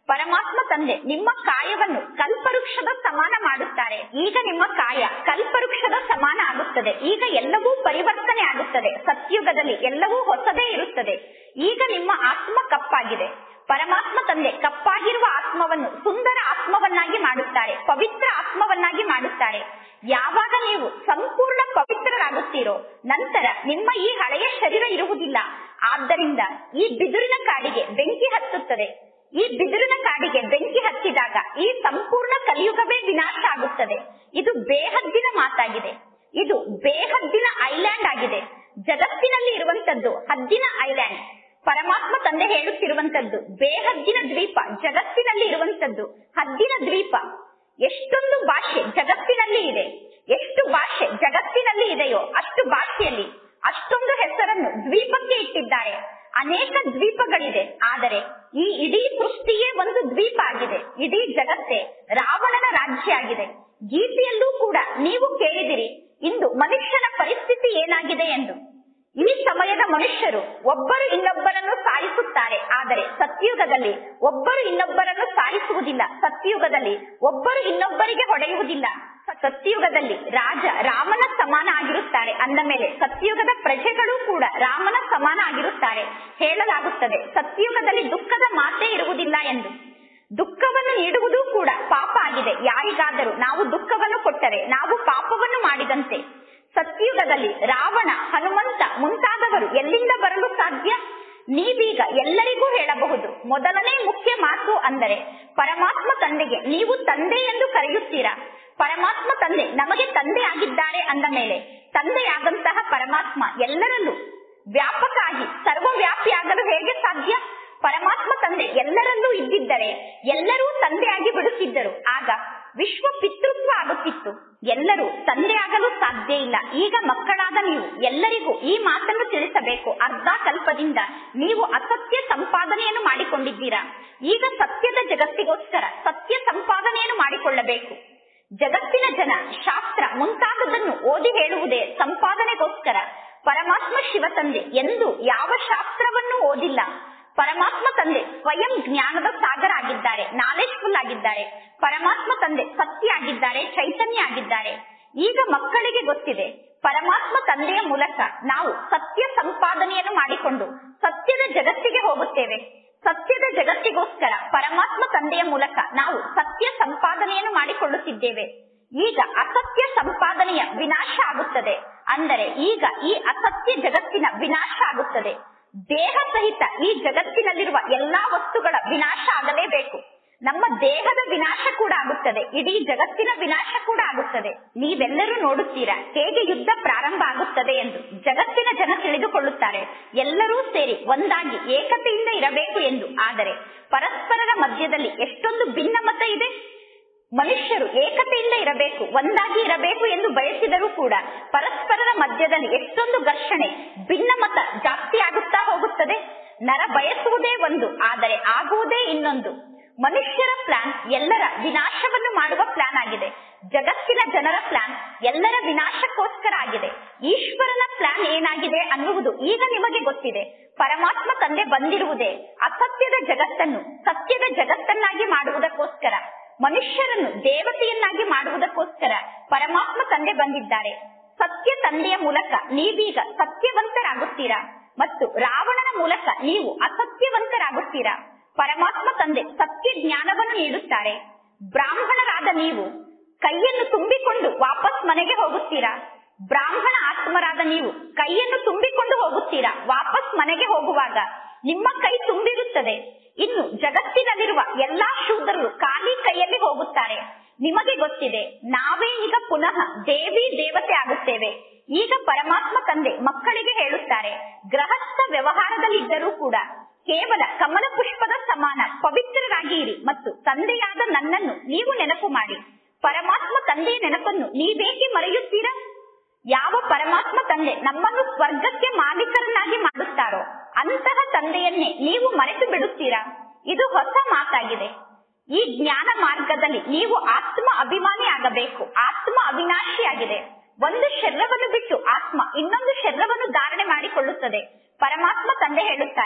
Speaker 1: ಪರಮಾತ್ಮ ತಂದೆ ನಿಮ್ಮ ಕಾಯವನ್ನು ಕಲ್ಪವೃಕ್ಷದ ಸಮಾನ ಮಾಡುತ್ತಾರೆ ಈಗ ನಿಮ್ಮ ಕಾಯ ಕಲ್ಪವೃಕ್ಷದ ಸಮಾನ ಆಗುತ್ತದೆ ಈಗ ಎಲ್ಲವೂ ಪರಿವರ್ತನೆ ಆಗುತ್ತದೆ ಸತ್ಯುಗದಲ್ಲಿ ಎಲ್ಲವೂ ಹೊಸದೇ ಇರುತ್ತದೆ ಈಗ ನಿಮ್ಮ ಆತ್ಮ ಕಪ್ಪಾಗಿದೆ ಪರಮಾತ್ಮ ತಂದೆ ಕಪ್ಪಾಗಿರುವ ಆತ್ಮವನ್ನು ಸುಂದರ ಆತ್ಮವನ್ನಾಗಿ ಮಾಡುತ್ತಾರೆ ಪವಿತ್ರ ಆತ್ಮವನ್ನಾಗಿ ಮಾಡುತ್ತಾರೆ ಯಾವಾಗ ನೀವು ಸಂಪೂರ್ಣ ಪವಿತ್ರರಾಗುತ್ತೀರೋ ನಂತರ ನಿಮ್ಮ ಈ ಹಳೆಯ ಶರೀರ ಇರುವುದಿಲ್ಲ ಆದ್ದರಿಂದ ಈ ಬಿದುರಿನ ಕಾಡಿಗೆ ಬೆಂಕಿ ಹತ್ತುತ್ತದೆ ಈ ಬಿದಿರಿನ ಕಾಡಿಗೆ ಬೆಂಕಿ ಹತ್ತಿದಾಗ ಈ ಸಂಪೂರ್ಣ ಕಲಿಯುಗವೇ ವಿನಾಶ ಆಗುತ್ತದೆ ಇದು ಬೇಹದ್ದಿನ ಮಾತಾಗಿದೆ ಇದು ಬೇಹದ್ದಿನ ಐಲ್ಯಾಂಡ್ ಆಗಿದೆ ಜಗತ್ತಿನಲ್ಲಿ ಇರುವಂತದ್ದು ಹದ್ದಿನ ಐಲ್ಯಾಂಡ್ ಪರಮಾತ್ಮ ತಂದೆ ಹೇಳುತ್ತಿರುವಂತದ್ದು ಬೇಹದ್ದಿನ ದ್ವೀಪ ಜಗತ್ತಿನಲ್ಲಿ ಇರುವಂತದ್ದು ಹದ್ದಿನ ದ್ವೀಪ ಎಷ್ಟೊಂದು ಭಾಷೆ ಜಗತ್ತಿನಲ್ಲಿ ಇದೆ ಎಷ್ಟು ಭಾಷೆ ಜಗತ್ತಿನಲ್ಲಿ ಇದೆಯೋ ಅಷ್ಟು ಭಾಷೆಯಲ್ಲಿ ಅಷ್ಟೊಂದು ಹೆಸರನ್ನು ದ್ವೀಪಕ್ಕೆ ಇಟ್ಟಿದ್ದಾರೆ ಅನೇಕ ದ್ವೀಪಗಳಿದೆ ಆದರೆ ಈ ಇಡೀ ಸೃಷ್ಟಿಯೇ ಒಂದು ದ್ವೀಪ ಆಗಿದೆ ಇಡೀ ಜಗತ್ತೇ ರಾವಣನ ರಾಜ್ಯ ಆಗಿದೆ ಗೀತೆಯಲ್ಲೂ ಕೂಡ ನೀವು ಕೇಳಿದಿರಿ ಇಂದು ಮನುಷ್ಯನ ಪರಿಸ್ಥಿತಿ ಏನಾಗಿದೆ ಎಂದು ಈ ಸಮಯದ ಮನುಷ್ಯರು ಒಬ್ಬರು ಇನ್ನೊಬ್ಬರನ್ನು ಸಾಯಿಸುತ್ತಾರೆ ಆದರೆ ಸತ್ಯುಗದಲ್ಲಿ ಒಬ್ಬರು ಇನ್ನೊಬ್ಬರನ್ನು ಸಾಯಿಸುವುದಿಲ್ಲ ಸತ್ಯುಗದಲ್ಲಿ ಒಬ್ಬರು ಇನ್ನೊಬ್ಬರಿಗೆ ಹೊಡೆಯುವುದಿಲ್ಲ ಸತ್ಯುಗದಲ್ಲಿ ರಾಜ ರಾಮನ ಸಮಾನ ಆಗಿರುತ್ತಾರೆ ಅಂದ ಮೇಲೆ ಸತ್ಯುಗದ ಪ್ರಜೆಗಳು ಕೂಡ ರಾಮನ ಸಮಾನ ಆಗಿರುತ್ತಾರೆ ಹೇಳಲಾಗುತ್ತದೆ ಸತ್ಯುಗದಲ್ಲಿ ದುಃಖದ ಮಾತೇ ಇರುವುದಿಲ್ಲ ಎಂದು ದುಃಖವನ್ನು ನೀಡುವುದು ಕೂಡ ಪಾಪ ಆಗಿದೆ ಯಾರಿಗಾದರೂ ನಾವು ದುಃಖವನ್ನು ಕೊಟ್ಟರೆ ನಾವು ಪಾಪವನ್ನು ಮಾಡಿದಂತೆ ಸತ್ಯುಗದಲ್ಲಿ ರಾವಣ ಹನುಮಂತ ಮುಂತಾದವರು ಎಲ್ಲಿಂದ ಬರಲು ಸಾಧ್ಯ ನೀವೀಗ ಎಲ್ಲರಿಗೂ ಹೇಳಬಹುದು ಮೊದಲನೇ ಮುಖ್ಯ ಮಾತು ಅಂದರೆ ಪರಮಾತ್ಮ ತಂದೆಗೆ ನೀವು ತಂದೆ ಎಂದು ಕರೆಯುತ್ತೀರಾ ಪರಮಾತ್ಮ ತಂದೆ ನಮಗೆ ತಂದೆ ಆಗಿದ್ದಾರೆ ಅಂದ ಮೇಲೆ ತಂದೆಯಾದಂತಹ ಪರಮಾತ್ಮ ಎಲ್ಲರಲ್ಲೂ ವ್ಯಾಪಕ ಆಗಿ ಸರ್ವವ್ಯಾಪಿಯಾಗಲು ಹೇಗೆ ಸಾಧ್ಯ ಪರಮಾತ್ಮ ತಂದೆ ಎಲ್ಲರಲ್ಲೂ ಇದ್ದಿದ್ದರೆ ಎಲ್ಲರೂ ತಂದೆಯಾಗಿ ಬಿಡುತ್ತಿದ್ದರು ಆಗ ವಿಶ್ವ ಪಿತೃತ್ವ ಆಗುತ್ತಿತ್ತು ಎಲ್ಲರೂ ತಂದೆಯಾಗಲು ಸಾಧ್ಯ ಇಲ್ಲ ಈಗ ಮಕ್ಕಳಾದ ನೀವು ಎಲ್ಲರಿಗೂ ಈ ಮಾತನ್ನು ತಿಳಿಸಬೇಕು ಅರ್ಧ ಕಲ್ಪದಿಂದ ನೀವು ಅಸತ್ಯ ಸಂಪಾದನೆಯನ್ನು ಮಾಡಿಕೊಂಡಿದ್ದೀರಾ ಈಗ ಸತ್ಯದ ಜಗತ್ತಿಗೋಸ್ಕರ ಸತ್ಯ ಸಂಪಾದನೆಯನ್ನು ಮಾಡಿಕೊಳ್ಳಬೇಕು ಜಗತ್ತಿನ ಜನ ಶಾಸ್ತ್ರ ಮುಂತಾದದನ್ನು ಓದಿ ಹೇಳುವುದೇ ಸಂಪಾದನೆಗೋಸ್ಕರ ಪರಮಾತ್ಮ ಶಿವ ತಂದೆ ಎಂದು ಯಾವ ಶಾಸ್ತ್ರವನ್ನು ಓದಿಲ್ಲ ಪರಮಾತ್ಮ ತಂದೆ ಸ್ವಯಂ ಜ್ಞಾನದ ಸಾಗರ ಆಗಿದ್ದಾರೆ ನಾಲೆಜ್ಫುಲ್ ಆಗಿದ್ದಾರೆ ಪರಮಾತ್ಮ ತಂದೆ ಸತ್ಯ ಆಗಿದ್ದಾರೆ ಚೈತನ್ಯ ಆಗಿದ್ದಾರೆ ಈಗ ಮಕ್ಕಳಿಗೆ ಗೊತ್ತಿದೆ ಪರಮಾತ್ಮ ತಂದೆಯ ಮೂಲಕ ನಾವು ಸತ್ಯ ಸಂಪಾದನೆಯನ್ನು ಮಾಡಿಕೊಂಡು ಸತ್ಯದ ಜಗತ್ತಿಗೆ ಹೋಗುತ್ತೇವೆ ಸತ್ಯದ ಜಗತ್ತಿಗೋಸ್ಕರ ಪರಮಾತ್ಮ ತಂದೆಯ ಮೂಲಕ ನಾವು ಸತ್ಯ ಸಂಪಾದನೆಯನ್ನು ಮಾಡಿಕೊಳ್ಳುತ್ತಿದ್ದೇವೆ ಈಗ ಅಸತ್ಯ ಸಂಪಾದನೆಯ ವಿನಾಶ ಆಗುತ್ತದೆ ಅಂದರೆ ಈಗ ಈ ಅಸತ್ಯ ಜಗತ್ತಿನ ವಿನಾಶ ಆಗುತ್ತದೆ ದೇಹ ಸಹಿತ ಈ ಜಗತ್ತಿನಲ್ಲಿರುವ ಎಲ್ಲಾ ವಸ್ತುಗಳ ವಿನಾಶ ಆಗಲೇಬೇಕು ನಮ್ಮ ದೇಹದ ವಿನಾಶ ಕೂಡ ಆಗುತ್ತದೆ ಇಡೀ ಜಗತ್ತಿನ ವಿನಾಶ ಕೂಡ ಆಗುತ್ತದೆ ನೀವೆಲ್ಲರೂ ನೋಡುತ್ತೀರಾ ಹೇಗೆ ಯುದ್ಧ ಪ್ರಾರಂಭ ಆಗುತ್ತದೆ ಎಂದು ಜಗತ್ತಿನ ಜನ ತಿಳಿದುಕೊಳ್ಳುತ್ತಾರೆ ಎಲ್ಲರೂ ಸೇರಿ ಒಂದಾಗಿ ಏಕತೆಯಿಂದ ಇರಬೇಕು ಎಂದು ಆದರೆ ಪರಸ್ಪರರ ಮಧ್ಯದಲ್ಲಿ ಎಷ್ಟೊಂದು ಭಿನ್ನಮತ ಇದೆ ಮನುಷ್ಯರು ಏಕತೆಯಿಂದ ಇರಬೇಕು ಒಂದಾಗಿ ಇರಬೇಕು ಎಂದು ಬಯಸಿದರೂ ಕೂಡ ಪರಸ್ಪರರ ಮಧ್ಯದಲ್ಲಿ ಎಷ್ಟೊಂದು ಘರ್ಷಣೆ ಭಿನ್ನಮತ ಜಾಸ್ತಿ ಆಗುತ್ತಾ ಹೋಗುತ್ತದೆ ನರ ಬಯಸುವುದೇ ಒಂದು ಆದರೆ ಆಗುವುದೇ ಇನ್ನೊಂದು ಮನುಷ್ಯರ ಪ್ಲಾನ್ ಎಲ್ಲರ ವಿನಾಶವನ್ನು ಮಾಡುವ ಪ್ಲಾನ್ ಆಗಿದೆ ಜಗತ್ತಿನ ಜನರ ಪ್ಲಾನ್ ಎಲ್ಲರ ವಿನಾಶಕ್ಕೋಸ್ಕರ ಆಗಿದೆ ಈಶ್ವರನ ಪ್ಲಾನ್ ಏನಾಗಿದೆ ಅನ್ನುವುದು ಈಗ ನಿಮಗೆ ಗೊತ್ತಿದೆ ಪರಮಾತ್ಮ ತಂದೆ ಬಂದಿರುವುದೇ ಅಸತ್ಯದ ಜಗತ್ತನ್ನು ಸತ್ಯದ ಜಗತ್ತನ್ನಾಗಿ ಮಾಡುವುದಕ್ಕೋಸ್ಕರ ಮನುಷ್ಯರನ್ನು ದೇವತೆಯನ್ನಾಗಿ ಮಾಡುವುದಕ್ಕೋಸ್ಕರ ಪರಮಾತ್ಮ ತಂದೆ ಬಂದಿದ್ದಾರೆ ಸತ್ಯ ತಂದೆಯ ಮೂಲಕ ನೀವೀಗ ಸತ್ಯವಂತರಾಗುತ್ತೀರಾ ಮತ್ತು ರಾವಣನ ಮೂಲಕ ನೀವು ಅಸತ್ಯವಂತರಾಗುತ್ತೀರಾ ಪರಮಾತ್ಮ ತಂದೆ ಸತ್ಯ ಜ್ಞಾನವನ್ನು ನೀಡುತ್ತಾರೆ ಬ್ರಾಹ್ಮಣರಾದ ನೀವು ಕೈಯನ್ನು ತುಂಬಿಕೊಂಡು ವಾಪಸ್ ಮನೆಗೆ ಹೋಗುತ್ತೀರಾ ಬ್ರಾಹ್ಮಣ ಆತ್ಮರಾದ ನೀವು ಕೈಯನ್ನು ತುಂಬಿಕೊಂಡು ಹೋಗುತ್ತೀರಾ ವಾಪಸ್ ಮನೆಗೆ ಹೋಗುವಾಗ ನಿಮ್ಮ ಕೈ ತುಂಬಿರುತ್ತದೆ ಇನ್ನು ಜಗತ್ತಿನಲ್ಲಿರುವ ಎಲ್ಲಾ ಶೂದ್ರರು ಖಾಲಿ ಕೈಯಲ್ಲಿ ಹೋಗುತ್ತಾರೆ ನಿಮಗೆ ಗೊತ್ತಿದೆ ನಾವೇ ಈಗ ಪುನಃ ದೇವಿ ದೇವತೆ ಆಗುತ್ತೇವೆ ಈಗ ಪರಮಾತ್ಮ ತಂದೆ ಮಕ್ಕಳಿಗೆ ಹೇಳುತ್ತಾರೆ ಗೃಹಸ್ಥ ವ್ಯವಹಾರದಲ್ಲಿದ್ದರೂ ಕೂಡ ಕೇವಲ ಕಮಲ ಪುಷ್ಪದ ಸಮಾನ ಪವಿತ್ರರಾಗಿ ಇರಿ ಮತ್ತು ತಂದೆಯಾದ ನನ್ನನ್ನು ನೀವು ನೆನಪು ಮಾಡಿ ಪರಮಾತ್ಮ ತಂದೆಯ ನೆನಪನ್ನು ನೀವೇಕೆ ಮರೆಯುತ್ತೀರಾ ಯಾವ ಪರಮಾತ್ಮ ತಂದೆ ನಮ್ಮನ್ನು ಸ್ವರ್ಗಕ್ಕೆ ಮಾಲೀಕರನ್ನಾಗಿ ಮಾಡುತ್ತಾರೋ ಅಂತಹ ತಂದೆಯನ್ನೇ ನೀವು ಮರೆತು ಬಿಡುತ್ತೀರಾ ಇದು ಹೊಸ ಮಾತಾಗಿದೆ ಈ ಜ್ಞಾನ ಮಾರ್ಗದಲ್ಲಿ ನೀವು ಆತ್ಮ ಅಭಿಮಾನಿ ಆಗಬೇಕು ಆತ್ಮ ಅವಿನಾಶಿಯಾಗಿದೆ ಒಂದು ಶರೀರವನ್ನು ಬಿಟ್ಟು ಆತ್ಮ ಇನ್ನೊಂದು ಶರೀರವನ್ನು ಧಾರಣೆ ಮಾಡಿಕೊಳ್ಳುತ್ತದೆ ಪರಮಾತ್ಮ ತಂದೆ ಹೇಳುತ್ತಾರೆ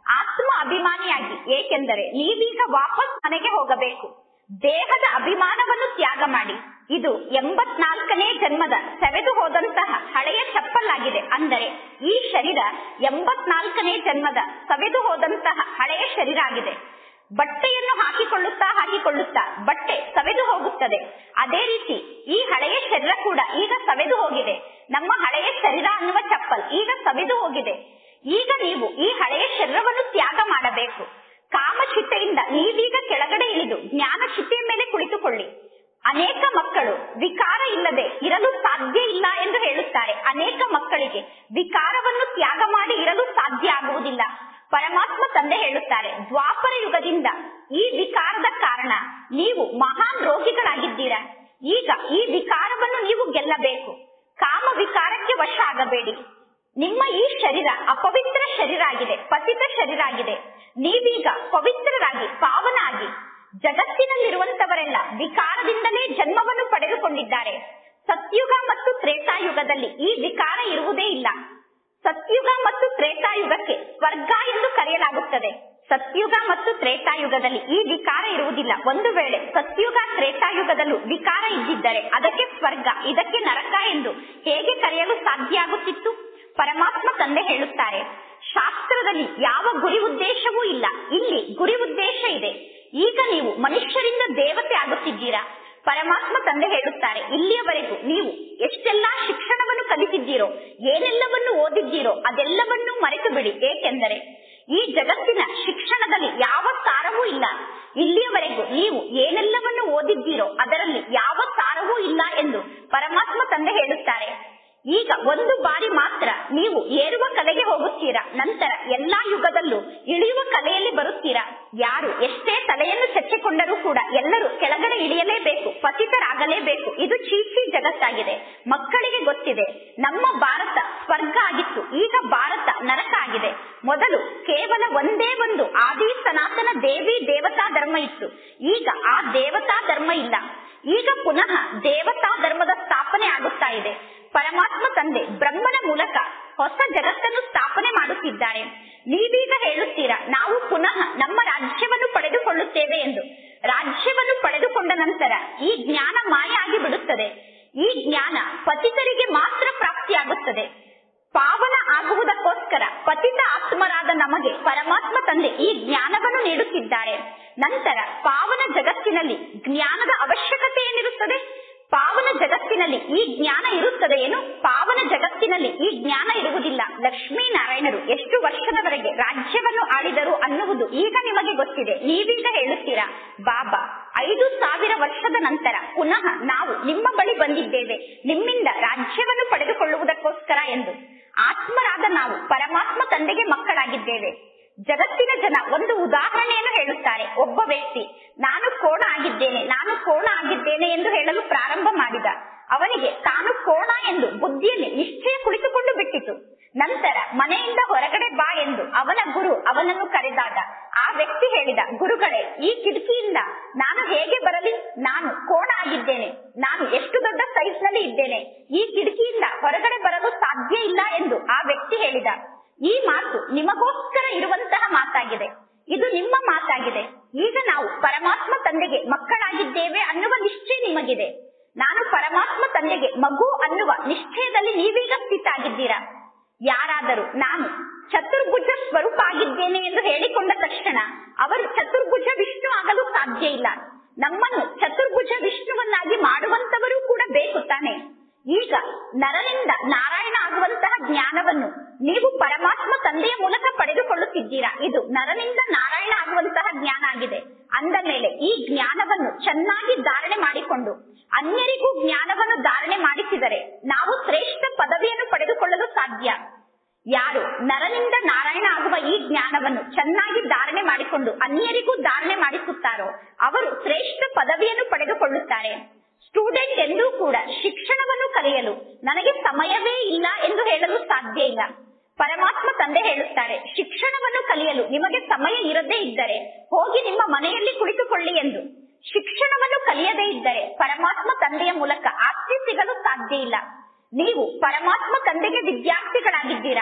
Speaker 1: ಆತ್ಮ ಅಭಿಮಾನಿಯಾಗಿ ಏಕೆಂದರೆ ನೀವೀಗ ವಾಪಸ್ ಮನೆಗೆ ಹೋಗಬೇಕು ದೇಹದ ಅಭಿಮಾನವನ್ನು ತ್ಯಾಗ ಮಾಡಿ ಇದು ಎಂಬತ್ನಾಲ್ಕನೇ ಜನ್ಮದ ಸೆವೆದು ಹೋದಂತಹ ಹಳೆಯ ಚಪ್ಪಲಾಗಿದೆ ಅಂದರೆ ಈ ಶರೀರ ಎಂಬತ್ನಾಲ್ಕನೇ ಜನ್ಮದ ಸವೆದು ಹೋದಂತಹ ಹಳೆಯ ಶರೀರ ಆಗಿದೆ ಬಟ್ಟೆಯನ್ನು ಹಾಕಿಕೊಳ್ಳುತ್ತಾ ಹಾಕಿಕೊಳ್ಳುತ್ತಾ ಬಟ್ಟೆ ಸವೆದು ಹೋಗುತ್ತದೆ ಅದೇ ರೀತಿ ಈ ಹಳೆಯ ಶರೀರ ಕೂಡ ಈಗ ಸವೆದು ಹೋಗಿದೆ ನಮ್ಮ ಹಳೆಯ ಶರೀರ ಅನ್ನುವ ಚಪ್ಪಲ್ ಈಗ ಸವೆದು ಹೋಗಿದೆ ಈಗ ನೀವು ಈ ಹಳೆಯ ಶರೀರವನ್ನು ತ್ಯಾಗ ಮಾಡಬೇಕು ಕಾಮಚಿತೆಯಿಂದ ನೀವೀಗ ಕೆಳಗಡೆ ಇಳಿದು ಜ್ಞಾನ ಚಿತೆಯ ಮೇಲೆ ಕುಳಿತುಕೊಳ್ಳಿ ಅನೇಕ ಮಕ್ಕಳು ವಿಕಾರ ಇಲ್ಲದೆ ಇರಲು ಸಾಧ್ಯ ಇಲ್ಲ ಎಂದು ಹೇಳುತ್ತಾರೆ ಅನೇಕ ಮಕ್ಕಳಿಗೆ ವಿಕಾರವನ್ನು ತ್ಯಾಗ ಮಾಡಿ ಇರಲು ಸಾಧ್ಯ ಆಗುವುದಿಲ್ಲ ಪರಮಾತ್ಮ ತಂದೆ ಹೇಳುತ್ತಾರೆ ದ್ವಾಪರ ಯುಗದಿಂದ ಈ ವಿಕಾರದ ಕಾರಣ ನೀವು ಮಹಾನ್ ರೋಗಿಗಳಾಗಿದ್ದೀರಾ ಈಗ ಈ ವಿಕಾರವನ್ನು ನೀವು ಗೆಲ್ಲಬೇಕು ಕಾಮ ವಿಕಾರಕ್ಕೆ ವಶ ಆಗಬೇಡಿ ನಿಮ್ಮ ಈ ಶರೀರ ಅಪವಿತ್ರ ಶರೀರ ಆಗಿದೆ ಪತಿತ ಶರೀರ ಆಗಿದೆ ನೀವೀಗ ಪವಿತ್ರರಾಗಿ ಪಾವನ ಆಗಿ ಜಗತ್ತಿನಲ್ಲಿರುವಂತವರೆಲ್ಲ ವಿಕಾರದಿಂದಲೇ ಜನ್ಮವನ್ನು ಪಡೆದುಕೊಂಡಿದ್ದಾರೆ ಸತ್ಯುಗ ಮತ್ತು ತ್ರೇತಾಯುಗದಲ್ಲಿ ಈ ವಿಕಾರ ಇರುವುದೇ ಇಲ್ಲ ಸತ್ಯುಗ ಮತ್ತು ತ್ರೇತಾಯುಗಕ್ಕೆ ಸ್ವರ್ಗ ಎಂದು ಕರೆಯಲಾಗುತ್ತದೆ ಸತ್ಯುಗ ಮತ್ತು ತ್ರೇತಾಯುಗದಲ್ಲಿ ಈ ವಿಕಾರ ಇರುವುದಿಲ್ಲ ಒಂದು ವೇಳೆ ಸತ್ಯುಗ ತ್ರೇತಾಯುಗದಲ್ಲೂ ವಿಕಾರ ಇದ್ದಿದ್ದರೆ ಅದಕ್ಕೆ ಸ್ವರ್ಗ ಇದಕ್ಕೆ ನರಕ ಎಂದು ಹೇಗೆ ಕರೆಯಲು ಸಾಧ್ಯ ಆಗುತ್ತಿತ್ತು ಪರಮಾತ್ಮ ತಂದೆ ಹೇಳುತ್ತಾರೆ ಶಾಸ್ತ್ರದಲ್ಲಿ ಯಾವ ಗುರಿ ಉದ್ದೇಶವೂ ಇಲ್ಲ ಇಲ್ಲಿ ಗುರಿ ಉದ್ದೇಶ ಇದೆ ಈಗ ನೀವು ಮನುಷ್ಯರಿಂದ ದೇವತೆ ಆಗುತ್ತಿದ್ದೀರಾ ಪರಮಾತ್ಮ ತಂದೆ ಹೇಳುತ್ತಾರೆ ಇಲ್ಲಿಯವರೆಗೂ ನೀವು ಎಷ್ಟೆಲ್ಲಾ ಶಿಕ್ಷಣವನ್ನು ಕಲಿತಿದ್ದೀರೋ ಏನೆಲ್ಲವನ್ನು ಓದಿದ್ದೀರೋ ಅದೆಲ್ಲವನ್ನೂ ಮರೆತು ಬಿಡಿ ಏಕೆಂದರೆ ಈ ಜಗತ್ತಿನ ಶಿಕ್ಷಣದಲ್ಲಿ ಯಾವ ಸಾರವೂ ಇಲ್ಲ ಇಲ್ಲಿಯವರೆಗೂ ನೀವು ಏನೆಲ್ಲವನ್ನು ಓದಿದ್ದೀರೋ ಅದರಲ್ಲಿ ಯಾವ ಸಾರವೂ ಇಲ್ಲ ಎಂದು ಪರಮಾತ್ಮ ತಂದೆ ಹೇಳುತ್ತಾರೆ ಈಗ ಒಂದು ಬಾರಿ ಮಾತ್ರ ನೀವು ಏರುವ ಕಲೆಗೆ ಹೋಗುತ್ತೀರಾ ನಂತರ ಎಲ್ಲಾ ಯುಗದಲ್ಲೂ ಇಳಿಯುವ ಕಲೆಯಲ್ಲಿ ಬರುತ್ತೀರಾ ಯಾರು ಎಷ್ಟೇ ತಲೆಯನ್ನು ಚಚ್ಚಿಕೊಂಡರೂ ಕೂಡ ಎಲ್ಲರೂ ಕೆಳಗಡೆ ಇಳಿಯಲೇಬೇಕು ಪತಿತರಾಗಲೇಬೇಕು ಇದು ಚೀಚಿ ಜಗತ್ತಾಗಿದೆ ಮಕ್ಕಳಿಗೆ ಗೊತ್ತಿದೆ ನಮ್ಮ ಭಾರತ ಸ್ವರ್ಗ ಆಗಿತ್ತು ಈಗ ಭಾರತ ನರಕ ಆಗಿದೆ ಮೊದಲು ಕೇವಲ ಒಂದೇ ಒಂದು ಆದಿ ಸನಾತನ ದೇವಿ ದೇವತಾ ಧರ್ಮ ಇತ್ತು ಈಗ ಆ ದೇವತಾ ಧರ್ಮ ಇಲ್ಲ ಈಗ ಪುನಃ ದೇವತಾ ಧರ್ಮದ ಸ್ಥಾಪನೆ ಆಗುತ್ತಾ ಇದೆ ಪರಮಾತ್ಮ ತಂದೆ ಬ್ರಹ್ಮನ ಮೂಲಕ ಹೊಸ ಜಗತ್ತನ್ನು ಸ್ಥಾಪನೆ ಮಾಡುತ್ತಿದ್ದಾರೆ ನೀವೀಗ ಹೇಳುತ್ತೀರಾ ನಾವು ಪುನಃ ನಮ್ಮ ರಾಜ್ಯವನ್ನು ಪಡೆದುಕೊಳ್ಳುತ್ತೇವೆ ಎಂದು ರಾಜ್ಯವನ್ನು ಪಡೆದುಕೊಂಡ ನಂತರ ಈ ಜ್ಞಾನ ಮಾಯ ಆಗಿ ಬಿಡುತ್ತದೆ ಈ ಜ್ಞಾನ ಪತಿತರಿಗೆ ಮಾತ್ರ ಪ್ರಾಪ್ತಿಯಾಗುತ್ತದೆ ಪಾವನ ಆಗುವುದಕ್ಕೋಸ್ಕರ ಪತಿತ ಆತ್ಮರಾದ ನಮಗೆ ಪರಮಾತ್ಮ ತಂದೆ ಈ ಜ್ಞಾನವನ್ನು ನೀಡುತ್ತಿದ್ದಾರೆ ನಂತರ ಪಾವನ ಜಗತ್ತಿನಲ್ಲಿ ಜ್ಞಾನದ ಅವಶ್ಯಕತೆ ಏನಿರುತ್ತದೆ ಪಾವನ ಜಗತ್ತಿನಲ್ಲಿ ಈ ಜ್ಞಾನ ಇರುತ್ತದೆ ಏನು ಪಾವನ ಜಗತ್ತಿನಲ್ಲಿ ಈ ಜ್ಞಾನ ಇರುವುದಿಲ್ಲ ಲಕ್ಷ್ಮೀ ನಾರಾಯಣರು ಎಷ್ಟು ವರ್ಷದವರೆಗೆ ರಾಜ್ಯವನ್ನು ಆಳಿದರು ಅನ್ನುವುದು ಈಗ ನಿಮಗೆ ಗೊತ್ತಿದೆ ನೀವೀಗ ಹೇಳುತ್ತೀರಾ ಬಾಬಾ ಐದು ಸಾವಿರ ವರ್ಷದ ನಂತರ ಪುನಃ ನಾವು ನಿಮ್ಮ ಬಳಿ ಬಂದಿದ್ದೇವೆ ನಿಮ್ಮಿಂದ ರಾಜ್ಯವನ್ನು ಪಡೆದುಕೊಳ್ಳುವುದಕ್ಕೋಸ್ಕರ ಎಂದು ಆತ್ಮರಾದ ನಾವು ಪರಮಾತ್ಮ ತಂದೆಗೆ ಮಕ್ಕಳಾಗಿದ್ದೇವೆ ಜಗತ್ತಿನ ಜನ ಒಂದು ಉದಾಹರಣೆಯನ್ನು ಹೇಳುತ್ತಾರೆ ಒಬ್ಬ ವ್ಯಕ್ತಿ ನಾನು ಕೋಣ ಆಗಿದ್ದೇನೆ ನಾನು ಕೋಣ ಆಗಿದ್ದೇನೆ ಎಂದು ಹೇಳಲು ಪ್ರಾರಂಭ ಮಾಡಿದ ಅವನಿಗೆ ತಾನು ಕೋಣ ಎಂದು ಬುದ್ಧಿಯಲ್ಲಿ ನಿಶ್ಚಯ ಕುಳಿತುಕೊಂಡು ಬಿಟ್ಟಿತು ನಂತರ ಮನೆಯಿಂದ ಹೊರಗಡೆ ಬಾ ಎಂದು ಅವನ ಗುರು ಅವನನ್ನು ಕರೆದಾಗ ಆ ವ್ಯಕ್ತಿ ಹೇಳಿದ ಗುರುಗಳೇ ಈ ಕಿಟಕಿಯಿಂದ ನಾನು ಹೇಗೆ ಬರಲಿ ನಾನು ಕೋಣ ಆಗಿದ್ದೇನೆ ನಾನು ಎಷ್ಟು ದೊಡ್ಡ ಸೈಜ್ ನಲ್ಲಿ ಇದ್ದೇನೆ ಈ ಕಿಟಕಿಯಿಂದ ಹೊರಗಡೆ ಬರಲು ಸಾಧ್ಯ ಇಲ್ಲ ಎಂದು ಆ ವ್ಯಕ್ತಿ ಹೇಳಿದ ಈ ಮಾತು ನಿಮಗೋಸ್ಕರ ಇರುವಂತಹ ಮಾತಾಗಿದೆ ಇದು ನಿಮ್ಮ ಮಾತಾಗಿದೆ ಈಗ ನಾವು ಪರಮಾತ್ಮ ತಂದೆಗೆ ಮಕ್ಕಳಾಗಿದ್ದೇವೆ ಅನ್ನುವ ನಿಶ್ಚಯ ನಿಮಗಿದೆ ನಾನು ಪರಮಾತ್ಮ ತಂದೆಗೆ ಮಗು ಅನ್ನುವ ನಿಶ್ಚಯದಲ್ಲಿ ನೀವೀಗ ಸ್ಥಿತ ಆಗಿದ್ದೀರಾ ಯಾರಾದರೂ ನಾನು ಚತುರ್ಭುಜ ಸ್ವರೂಪ ಆಗಿದ್ದೇನೆ ಎಂದು ಹೇಳಿಕೊಂಡ ತಕ್ಷಣ ಅವರು ಚತುರ್ಭುಜ ವಿಷ್ಣು ಆಗಲು ಸಾಧ್ಯ ಇಲ್ಲ ನಮ್ಮನ್ನು ಚತುರ್ಭುಜ ವಿಷ್ಣುವನ್ನಾಗಿ ಮಾಡುವಂತವರು ಕೂಡ ಬೇಕು ತಾನೆ ಈಗ ನರನಿಂದ ನಾರಾಯಣ ಆಗುವಂತಹ ಜ್ಞಾನವನ್ನು ನೀವು ಪರಮಾತ್ಮ ತಂದೆಯ ಮೂಲಕ ಪಡೆದುಕೊಳ್ಳುತ್ತಿದ್ದೀರಾ ಇದು ನರನಿಂದ ನಾರಾಯಣ ಆಗುವಂತಹ ಜ್ಞಾನ ಆಗಿದೆ ಅಂದ ಮೇಲೆ ಈ ಜ್ಞಾನವನ್ನು ಚೆನ್ನಾಗಿ ಧಾರಣೆ ಮಾಡಿಕೊಂಡು ಅನ್ಯರಿಗೂ ಜ್ಞಾನವನ್ನು ಧಾರಣೆ ಮಾಡಿಸಿದರೆ ನಾವು ಶ್ರೇಷ್ಠ ಪದವಿಯನ್ನು ಪಡೆದುಕೊಳ್ಳಲು ಸಾಧ್ಯ ಯಾರು ನರನಿಂದ ನಾರಾಯಣ ಆಗುವ ಈ ಜ್ಞಾನವನ್ನು ಚೆನ್ನಾಗಿ ಧಾರಣೆ ಮಾಡಿಕೊಂಡು ಅನ್ಯರಿಗೂ ಧಾರಣೆ ಮಾಡಿಸುತ್ತಾರೋ ಅವರು ಶ್ರೇಷ್ಠ ಪದವಿಯನ್ನು ಪಡೆದುಕೊಳ್ಳುತ್ತಾರೆ ಸ್ಟೂಡೆಂಟ್ ಎಂದೂ ಕೂಡ ಶಿಕ್ಷಣವನ್ನು ಕಲಿಯಲು ನನಗೆ ಸಮಯವೇ ಇಲ್ಲ ಎಂದು ಹೇಳಲು ಸಾಧ್ಯ ಇಲ್ಲ ಪರಮಾತ್ಮ ತಂದೆ ಹೇಳುತ್ತಾರೆ ಶಿಕ್ಷಣವನ್ನು ಕಲಿಯಲು ನಿಮಗೆ ಸಮಯ ಇರದೇ ಇದ್ದರೆ ಹೋಗಿ ನಿಮ್ಮ ಮನೆಯಲ್ಲಿ ಕುಳಿತುಕೊಳ್ಳಿ ಎಂದು ಶಿಕ್ಷಣವನ್ನು ಕಲಿಯದೇ ಇದ್ದರೆ ಪರಮಾತ್ಮ ತಂದೆಯ ಮೂಲಕ ಆಸ್ತಿ ಸಿಗಲು ಸಾಧ್ಯ ಇಲ್ಲ ನೀವು ಪರಮಾತ್ಮ ತಂದೆಗೆ ವಿದ್ಯಾರ್ಥಿಗಳಾಗಿದ್ದೀರಾ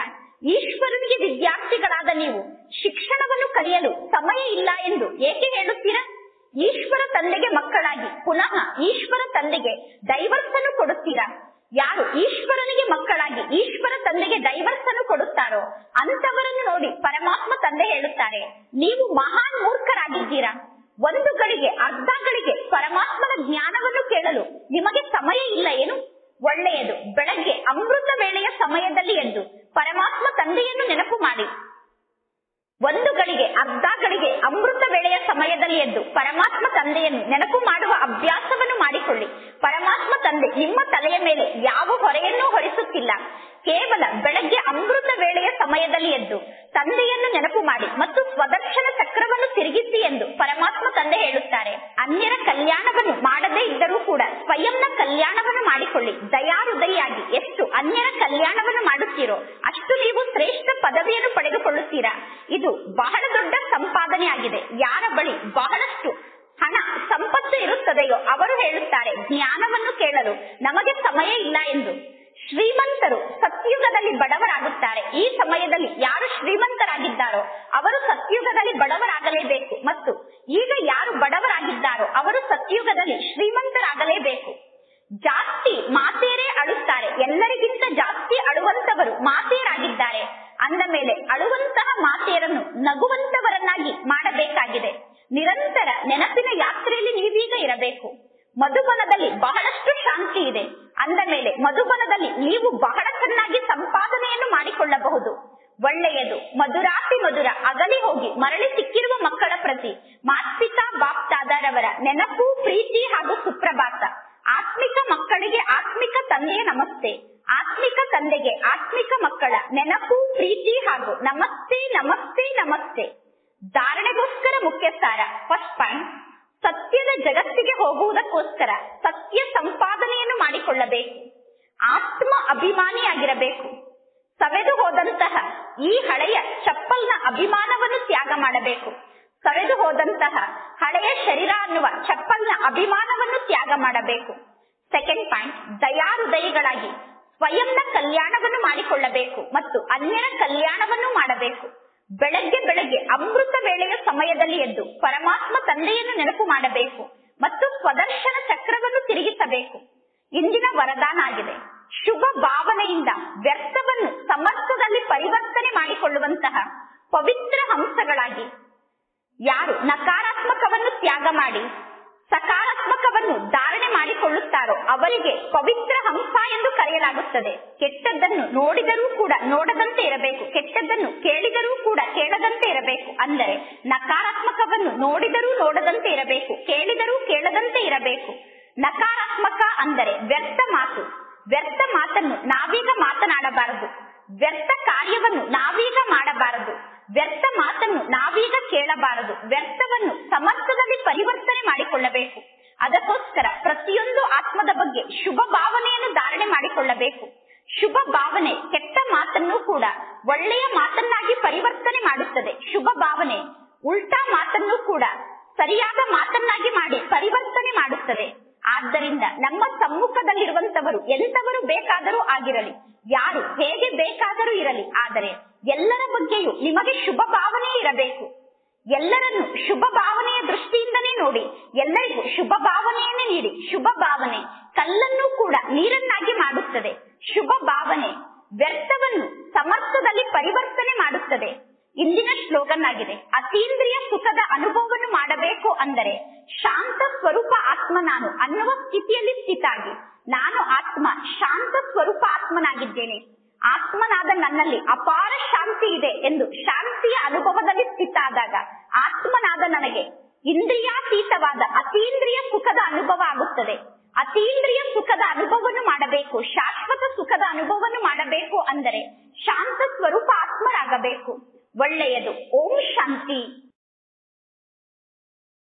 Speaker 1: ಈಶ್ವರನಿಗೆ ವಿದ್ಯಾರ್ಥಿಗಳಾದ ನೀವು ಶಿಕ್ಷಣವನ್ನು ಕಲಿಯಲು ಸಮಯ ಇಲ್ಲ ಎಂದು ಏಕೆ ಹೇಳುತ್ತೀರಾ ಈಶ್ವರ ತಂದೆಗೆ ಮಕ್ಕಳಾಗಿ ಪುನಃ ಈಶ್ವರ ತಂದೆಗೆ ಡೈವರ್ಸ್ ಅನ್ನು ಕೊಡುತ್ತೀರಾ ಯಾರು ಈಶ್ವರನಿಗೆ ಮಕ್ಕಳಾಗಿ ಈಶ್ವರ ತಂದೆಗೆ ಡೈವರ್ಸ್ ಅನ್ನು ಕೊಡುತ್ತಾರೋ ಅಂತವರನ್ನು ನೋಡಿ ಪರಮಾತ್ಮ ತಂದೆ ಹೇಳುತ್ತಾರೆ ನೀವು ಮಹಾನ್ ಮೂರ್ಖರಾಗಿದ್ದೀರಾ ಒಂದು ಗಳಿಗೆ ಅರ್ಧ ಗಳಿಗೆ ಪರಮಾತ್ಮನ ಜ್ಞಾನವನ್ನು ಕೇಳಲು ನಿಮಗೆ ಸಮಯ ಇಲ್ಲ ಏನು ಒಳ್ಳೆಯದು ಬೆಳಗ್ಗೆ ಅಮೃತ ವೇಳೆಯ ಸಮಯದಲ್ಲಿ ಎದ್ದು ಪರಮಾತ್ಮ ತಂದೆಯನ್ನು ನೆನಪು ಮಾಡಿ ಒಂದು ಗಳಿಗೆ ಅರ್ಧ ಗಳಿಗೆ ಅಮೃತ ವೇಳೆಯ ಸಮಯದಲ್ಲಿ ಎದ್ದು ಪರಮಾತ್ಮ ತಂದೆಯನ್ನು ನೆನಪು ಮಾಡುವ ಅಭ್ಯಾಸವನ್ನು ಮಾಡಿಕೊಳ್ಳಿ ಪರಮಾತ್ಮ ತಂದೆ ನಿಮ್ಮ ತಲೆಯ ಮೇಲೆ ಯಾವ ಹೊರೆಯನ್ನೂ ಹೊರಿಸುತ್ತಿಲ್ಲ ಕೇವಲ ಬೆಳಗ್ಗೆ ಅಮೃತ ವೇಳೆಯ ಸಮಯದಲ್ಲಿ ಎದ್ದು ತಂದೆಯನ್ನು ನೆನಪು ಮಾಡಿ ಮತ್ತು ಸ್ವದರ್ಶನ ಚಕ್ರವನ್ನು ತಿರುಗಿಸಿ ಎಂದು ಪರಮಾತ್ಮ ತಂದೆ ಹೇಳುತ್ತಾರೆ ಅನ್ಯರ ಕಲ್ಯಾಣವನ್ನು ಮಾಡದೇ ಇದ್ದರೂ ಕೂಡ ಸ್ವಯಂನ ಕಲ್ಯಾಣವನ್ನು ಮಾಡಿಕೊಳ್ಳಿ ದಯಾಹೃದಯಿಯಾಗಿ ಎಷ್ಟು ಅನ್ಯರ ಕಲ್ಯಾಣವನ್ನು ಮಾಡುತ್ತೀರೋ ಅಷ್ಟು ನೀವು ಶ್ರೇಷ್ಠ ಪದವಿಯನ್ನು ಪಡೆದುಕೊಳ್ಳುತ್ತೀರಾ ಇದು ಬಹಳ ದೊಡ್ಡ ಸಂಪಾದನೆ ಆಗಿದೆ ಯಾರ ಬಳಿ ಬಹಳಷ್ಟು ಹಣ ಸಂಪತ್ತು ಇರುತ್ತದೆಯೋ ಅವರು ಹೇಳುತ್ತಾರೆ ಜ್ಞಾನವನ್ನು ಕೇಳಲು ನಮಗೆ ಸಮಯ ಇಲ್ಲ ಎಂದು ಶ್ರೀಮಂತರು ಸತ್ಯುಗದಲ್ಲಿ ಬಡವರಾಗುತ್ತಾರೆ ಈ ಸಮಯದಲ್ಲಿ ಯಾರು ಶ್ರೀಮಂತರಾಗಿದ್ದಾರೋ ಅವರು ಸತ್ಯುಗದಲ್ಲಿ ಬಡವರಾಗಲೇಬೇಕು ಮತ್ತು ಈಗ ಯಾರು ಬಡವರಾಗಿದ್ದಾರೋ ಅವರು ಸತ್ಯುಗದಲ್ಲಿ ಶ್ರೀಮಂತರಾಗಲೇಬೇಕು ಜಾಸ್ತಿ ಮಾತೇರೇ ಅಳುತ್ತಾರೆ ಎಲ್ಲರಿಗಿಂತ ಜಾಸ್ತಿ ಅಳುವಂತವರು ಮಾತೇರಾಗಿದ್ದಾರೆ ಅಂದ ಮೇಲೆ ಅಳುವಂತಹ ಮಾತೇರನ್ನು ನಗುವಂತವರನ್ನಾಗಿ ಮಾಡಬೇಕಾಗಿದೆ ನಿರಂತರ ನೆನಪಿನ ಯಾತ್ರೆಯಲ್ಲಿ ನೀವೀಗ ಇರಬೇಕು ಮಧುಬನದಲ್ಲಿ ಬಹಳಷ್ಟು ಶಾಂತಿ ಇದೆ ಅಂದ ಮೇಲೆ ಮಧುಬನದಲ್ಲಿ ನೀವು ಬಹಳ ಚೆನ್ನಾಗಿ ಸಂಪಾದನೆಯನ್ನು ಮಾಡಿಕೊಳ್ಳಬಹುದು ಒಳ್ಳೆಯದು ಮಧುರಾತಿ ಮಧುರ ಅಗಲಿ ಹೋಗಿ ಮರಳಿ ಸಿಕ್ಕಿರುವ ಮಕ್ಕಳ ಪ್ರತಿ ಮಾತ್ಪಿತಾ ಬಾಪ್ತಾದರವರ ನೆನಪು ಪ್ರೀತಿ ಹಾಗೂ ಸುಪ್ರಭಾತ ಆತ್ಮಿಕ ಮಕ್ಕಳಿಗೆ ಆತ್ಮಿಕ ತಂದೆಯ ನಮಸ್ತೆ ಆತ್ಮಿಕ ತಂದೆಗೆ ಆತ್ಮಿಕ ಮಕ್ಕಳ ನೆನಪು ಪ್ರೀತಿ ಹಾಗೂ ನಮಸ್ತೆ ನಮಸ್ತೆ ನಮಸ್ತೆ ಧಾರಣೆಗೋಸ್ಕರ ಮುಖ್ಯ ಸಾರ ಫಸ್ಟ್ ಪಾಯಿಂಟ್ ಸತ್ಯದ ಜಗತ್ತಿಗೆ ಹೋಗುವುದಕ್ಕೋಸ್ಕರ ಸತ್ಯ ಸಂಪಾದನೆಯನ್ನು ಮಾಡಿಕೊಳ್ಳಬೇಕು ಆತ್ಮ ಅಭಿಮಾನಿಯಾಗಿರಬೇಕು ಸವೆದು ಹೋದಂತಹ ಈ ಹಳೆಯ ಚಪ್ಪಲ್ನ ಅಭಿಮಾನವನ್ನು ತ್ಯಾಗ ಮಾಡಬೇಕು ಸವೆದು ಹೋದಂತಹ ಹಳೆಯ ಶರೀರ ಅನ್ನುವ ಚಪ್ಪಲ್ನ ಅಭಿಮಾನವನ್ನು ತ್ಯಾಗ ಮಾಡಬೇಕು ಸೆಕೆಂಡ್ ಪಾಯಿಂಟ್ ದಯಾಹೃದಯಿಗಳಾಗಿ ಸ್ವಯಂನ ಕಲ್ಯಾಣವನ್ನು ಮಾಡಿಕೊಳ್ಳಬೇಕು ಮತ್ತು ಅನ್ಯರ ಕಲ್ಯಾಣವನ್ನು ಮಾಡಬೇಕು ಬೆಳಗ್ಗೆ ಬೆಳಗ್ಗೆ ಅಮೃತ ವೇಳೆಯ ಸಮಯದಲ್ಲಿ ಎದ್ದು ಪರಮಾತ್ಮ ತಂದೆಯನ್ನು ನೆನಪು ಮಾಡಬೇಕು ಮತ್ತು ಸ್ವದರ್ಶನ ಚಕ್ರವನ್ನು ತಿರುಗಿಸಬೇಕು ಇಂದಿನ ವರದಾನ ಆಗಿದೆ ಶುಭ ಭಾವನೆಯಿಂದ ವ್ಯರ್ಥವನ್ನು ಸಮರ್ಥದಲ್ಲಿ ಪರಿವರ್ತನೆ ಮಾಡಿಕೊಳ್ಳುವಂತಹ ಪವಿತ್ರ ಹಂಸಗಳಾಗಿ ಯಾರು ನಕಾರಾತ್ಮಕವನ್ನು ತ್ಯಾಗ ಮಾಡಿ ಸಕಾರಾತ್ಮಕವನ್ನು ಧಾರಣೆ ಮಾಡಿಕೊಳ್ಳುತ್ತಾರೋ ಅವರಿಗೆ ಪವಿತ್ರ ಹಂಸ ಎಂದು ಕರೆಯಲಾಗುತ್ತದೆ ಕೆಟ್ಟದ್ದನ್ನು ನೋಡಿದರೂ ಕೂಡ ನೋಡದಂತೆ ಇರಬೇಕು ಕೆಟ್ಟದ್ದನ್ನು ಕೇಳಿದರೂ ಕೂಡ ಕೇಳದಂತೆ ಇರಬೇಕು ಅಂದರೆ ನಕಾರಾತ್ಮಕವನ್ನು ನೋಡಿದರೂ ನೋಡದಂತೆ ಇರಬೇಕು ಕೇಳಿದರೂ ಕೇಳದಂತೆ ಇರಬೇಕು ನಕಾರಾತ್ಮಕ ಅಂದರೆ ವ್ಯರ್ಥ ಮಾತು ವ್ಯರ್ಥ ಮಾತನ್ನು ನಾವೀಗ ಮಾತನಾಡಬಾರದು ವ್ಯರ್ಥ ಕಾರ್ಯವನ್ನು ನಾವೀಗ ಮಾಡಬಾರದು ವ್ಯರ್ಥ ಮಾತನ್ನು ನಾವೀಗ ಕೇಳಬಾರದು ವ್ಯರ್ಥವನ್ನು ಸಮರ್ಥದಲ್ಲಿ ಪರಿವರ್ತನೆ ಮಾಡಿಕೊಳ್ಳಬೇಕು ಅದಕ್ಕೋಸ್ಕರ ಪ್ರತಿಯೊಂದು ಆತ್ಮದ ಬಗ್ಗೆ ಶುಭ ಭಾವನೆಯನ್ನು ಧಾರಣೆ ಮಾಡಿಕೊಳ್ಳಬೇಕು ಶುಭ ಭಾವನೆ ಕೆಟ್ಟ ಮಾತನ್ನು ಕೂಡ ಒಳ್ಳೆಯ ಮಾತನ್ನಾಗಿ ಪರಿವರ್ತನೆ ಮಾಡುತ್ತದೆ ಶುಭ ಭಾವನೆ ಉಲ್ಟಾ ಮಾತನ್ನು ಕೂಡ ಸರಿಯಾದ ಮಾತನ್ನಾಗಿ ಮಾಡಿ ಪರಿವರ್ತನೆ ಮಾಡುತ್ತದೆ ಆದ್ದರಿಂದ ನಮ್ಮ ಸಮ್ಮುಖದಲ್ಲಿರುವಂತವರು ಎಂತವರು ಬೇಕಾದರೂ ಆಗಿರಲಿ ಯಾರು ಹೇಗೆ ಬೇಕಾದರೂ ಇರಲಿ ಆದರೆ ಎಲ್ಲರ ಬಗ್ಗೆಯೂ ನಿಮಗೆ ಶುಭ ಭಾವನೆ ಇರಬೇಕು ಎಲ್ಲರನ್ನು ಶುಭ ಭಾವನೆಯ ದೃಷ್ಟಿಯಿಂದನೇ ನೋಡಿ ಎಲ್ಲರಿಗೂ ಶುಭ ಭಾವನೆಯನ್ನೇ ನೀಡಿ ಶುಭ ಭಾವನೆ ಕಲ್ಲನ್ನು ಕೂಡ ನೀರನ್ನಾಗಿ ಮಾಡುತ್ತದೆ ಶುಭ ಭಾವನೆ ವ್ಯರ್ಥವನ್ನು ಸಮರ್ಥದಲ್ಲಿ ಪರಿವರ್ತನೆ ಮಾಡುತ್ತದೆ ಇಂದಿನ ಸ್ಲೋಗನ್ ಆಗಿದೆ ಅತೀಂದ್ರಿಯ ಸುಖದ ಅನುಭವವನ್ನು ಮಾಡಬೇಕು ಅಂದರೆ ಶಾಂತ ಸ್ವರೂಪ ಆತ್ಮ ನಾನು ಅನ್ನುವ ಸ್ಥಿತಿಯಲ್ಲಿ ಸ್ಥಿತಾಗಿ ನಾನು ಆತ್ಮ ಶಾಂತ ಸ್ವರೂಪ ಆತ್ಮನಾಗಿದ್ದೇನೆ ಆತ್ಮನಾದ ನನ್ನಲ್ಲಿ ಅಪಾರ ಶಾಂತಿ ಇದೆ ಎಂದು ಶಾಂತಿಯ ಅನುಭವದಲ್ಲಿ ಸ್ಥಿತ ಆದಾಗ ಆತ್ಮನಾದ ನನಗೆ ಇಂದ್ರಿಯಾತೀತವಾದ ಅತೀಂದ್ರಿಯ ಸುಖದ ಅನುಭವ ಆಗುತ್ತದೆ ಅತೀಂದ್ರಿಯ ಸುಖದ ಅನುಭವವನ್ನು ಮಾಡಬೇಕು ಶಾಶ್ವತ ಸುಖದ ಅನುಭವವನ್ನು ಮಾಡಬೇಕು ಅಂದರೆ ಶಾಂತ ಸ್ವರೂಪ ಆತ್ಮರಾಗಬೇಕು ಒಳ್ಳೆಯದು ಓಂ ಶಾಂತಿ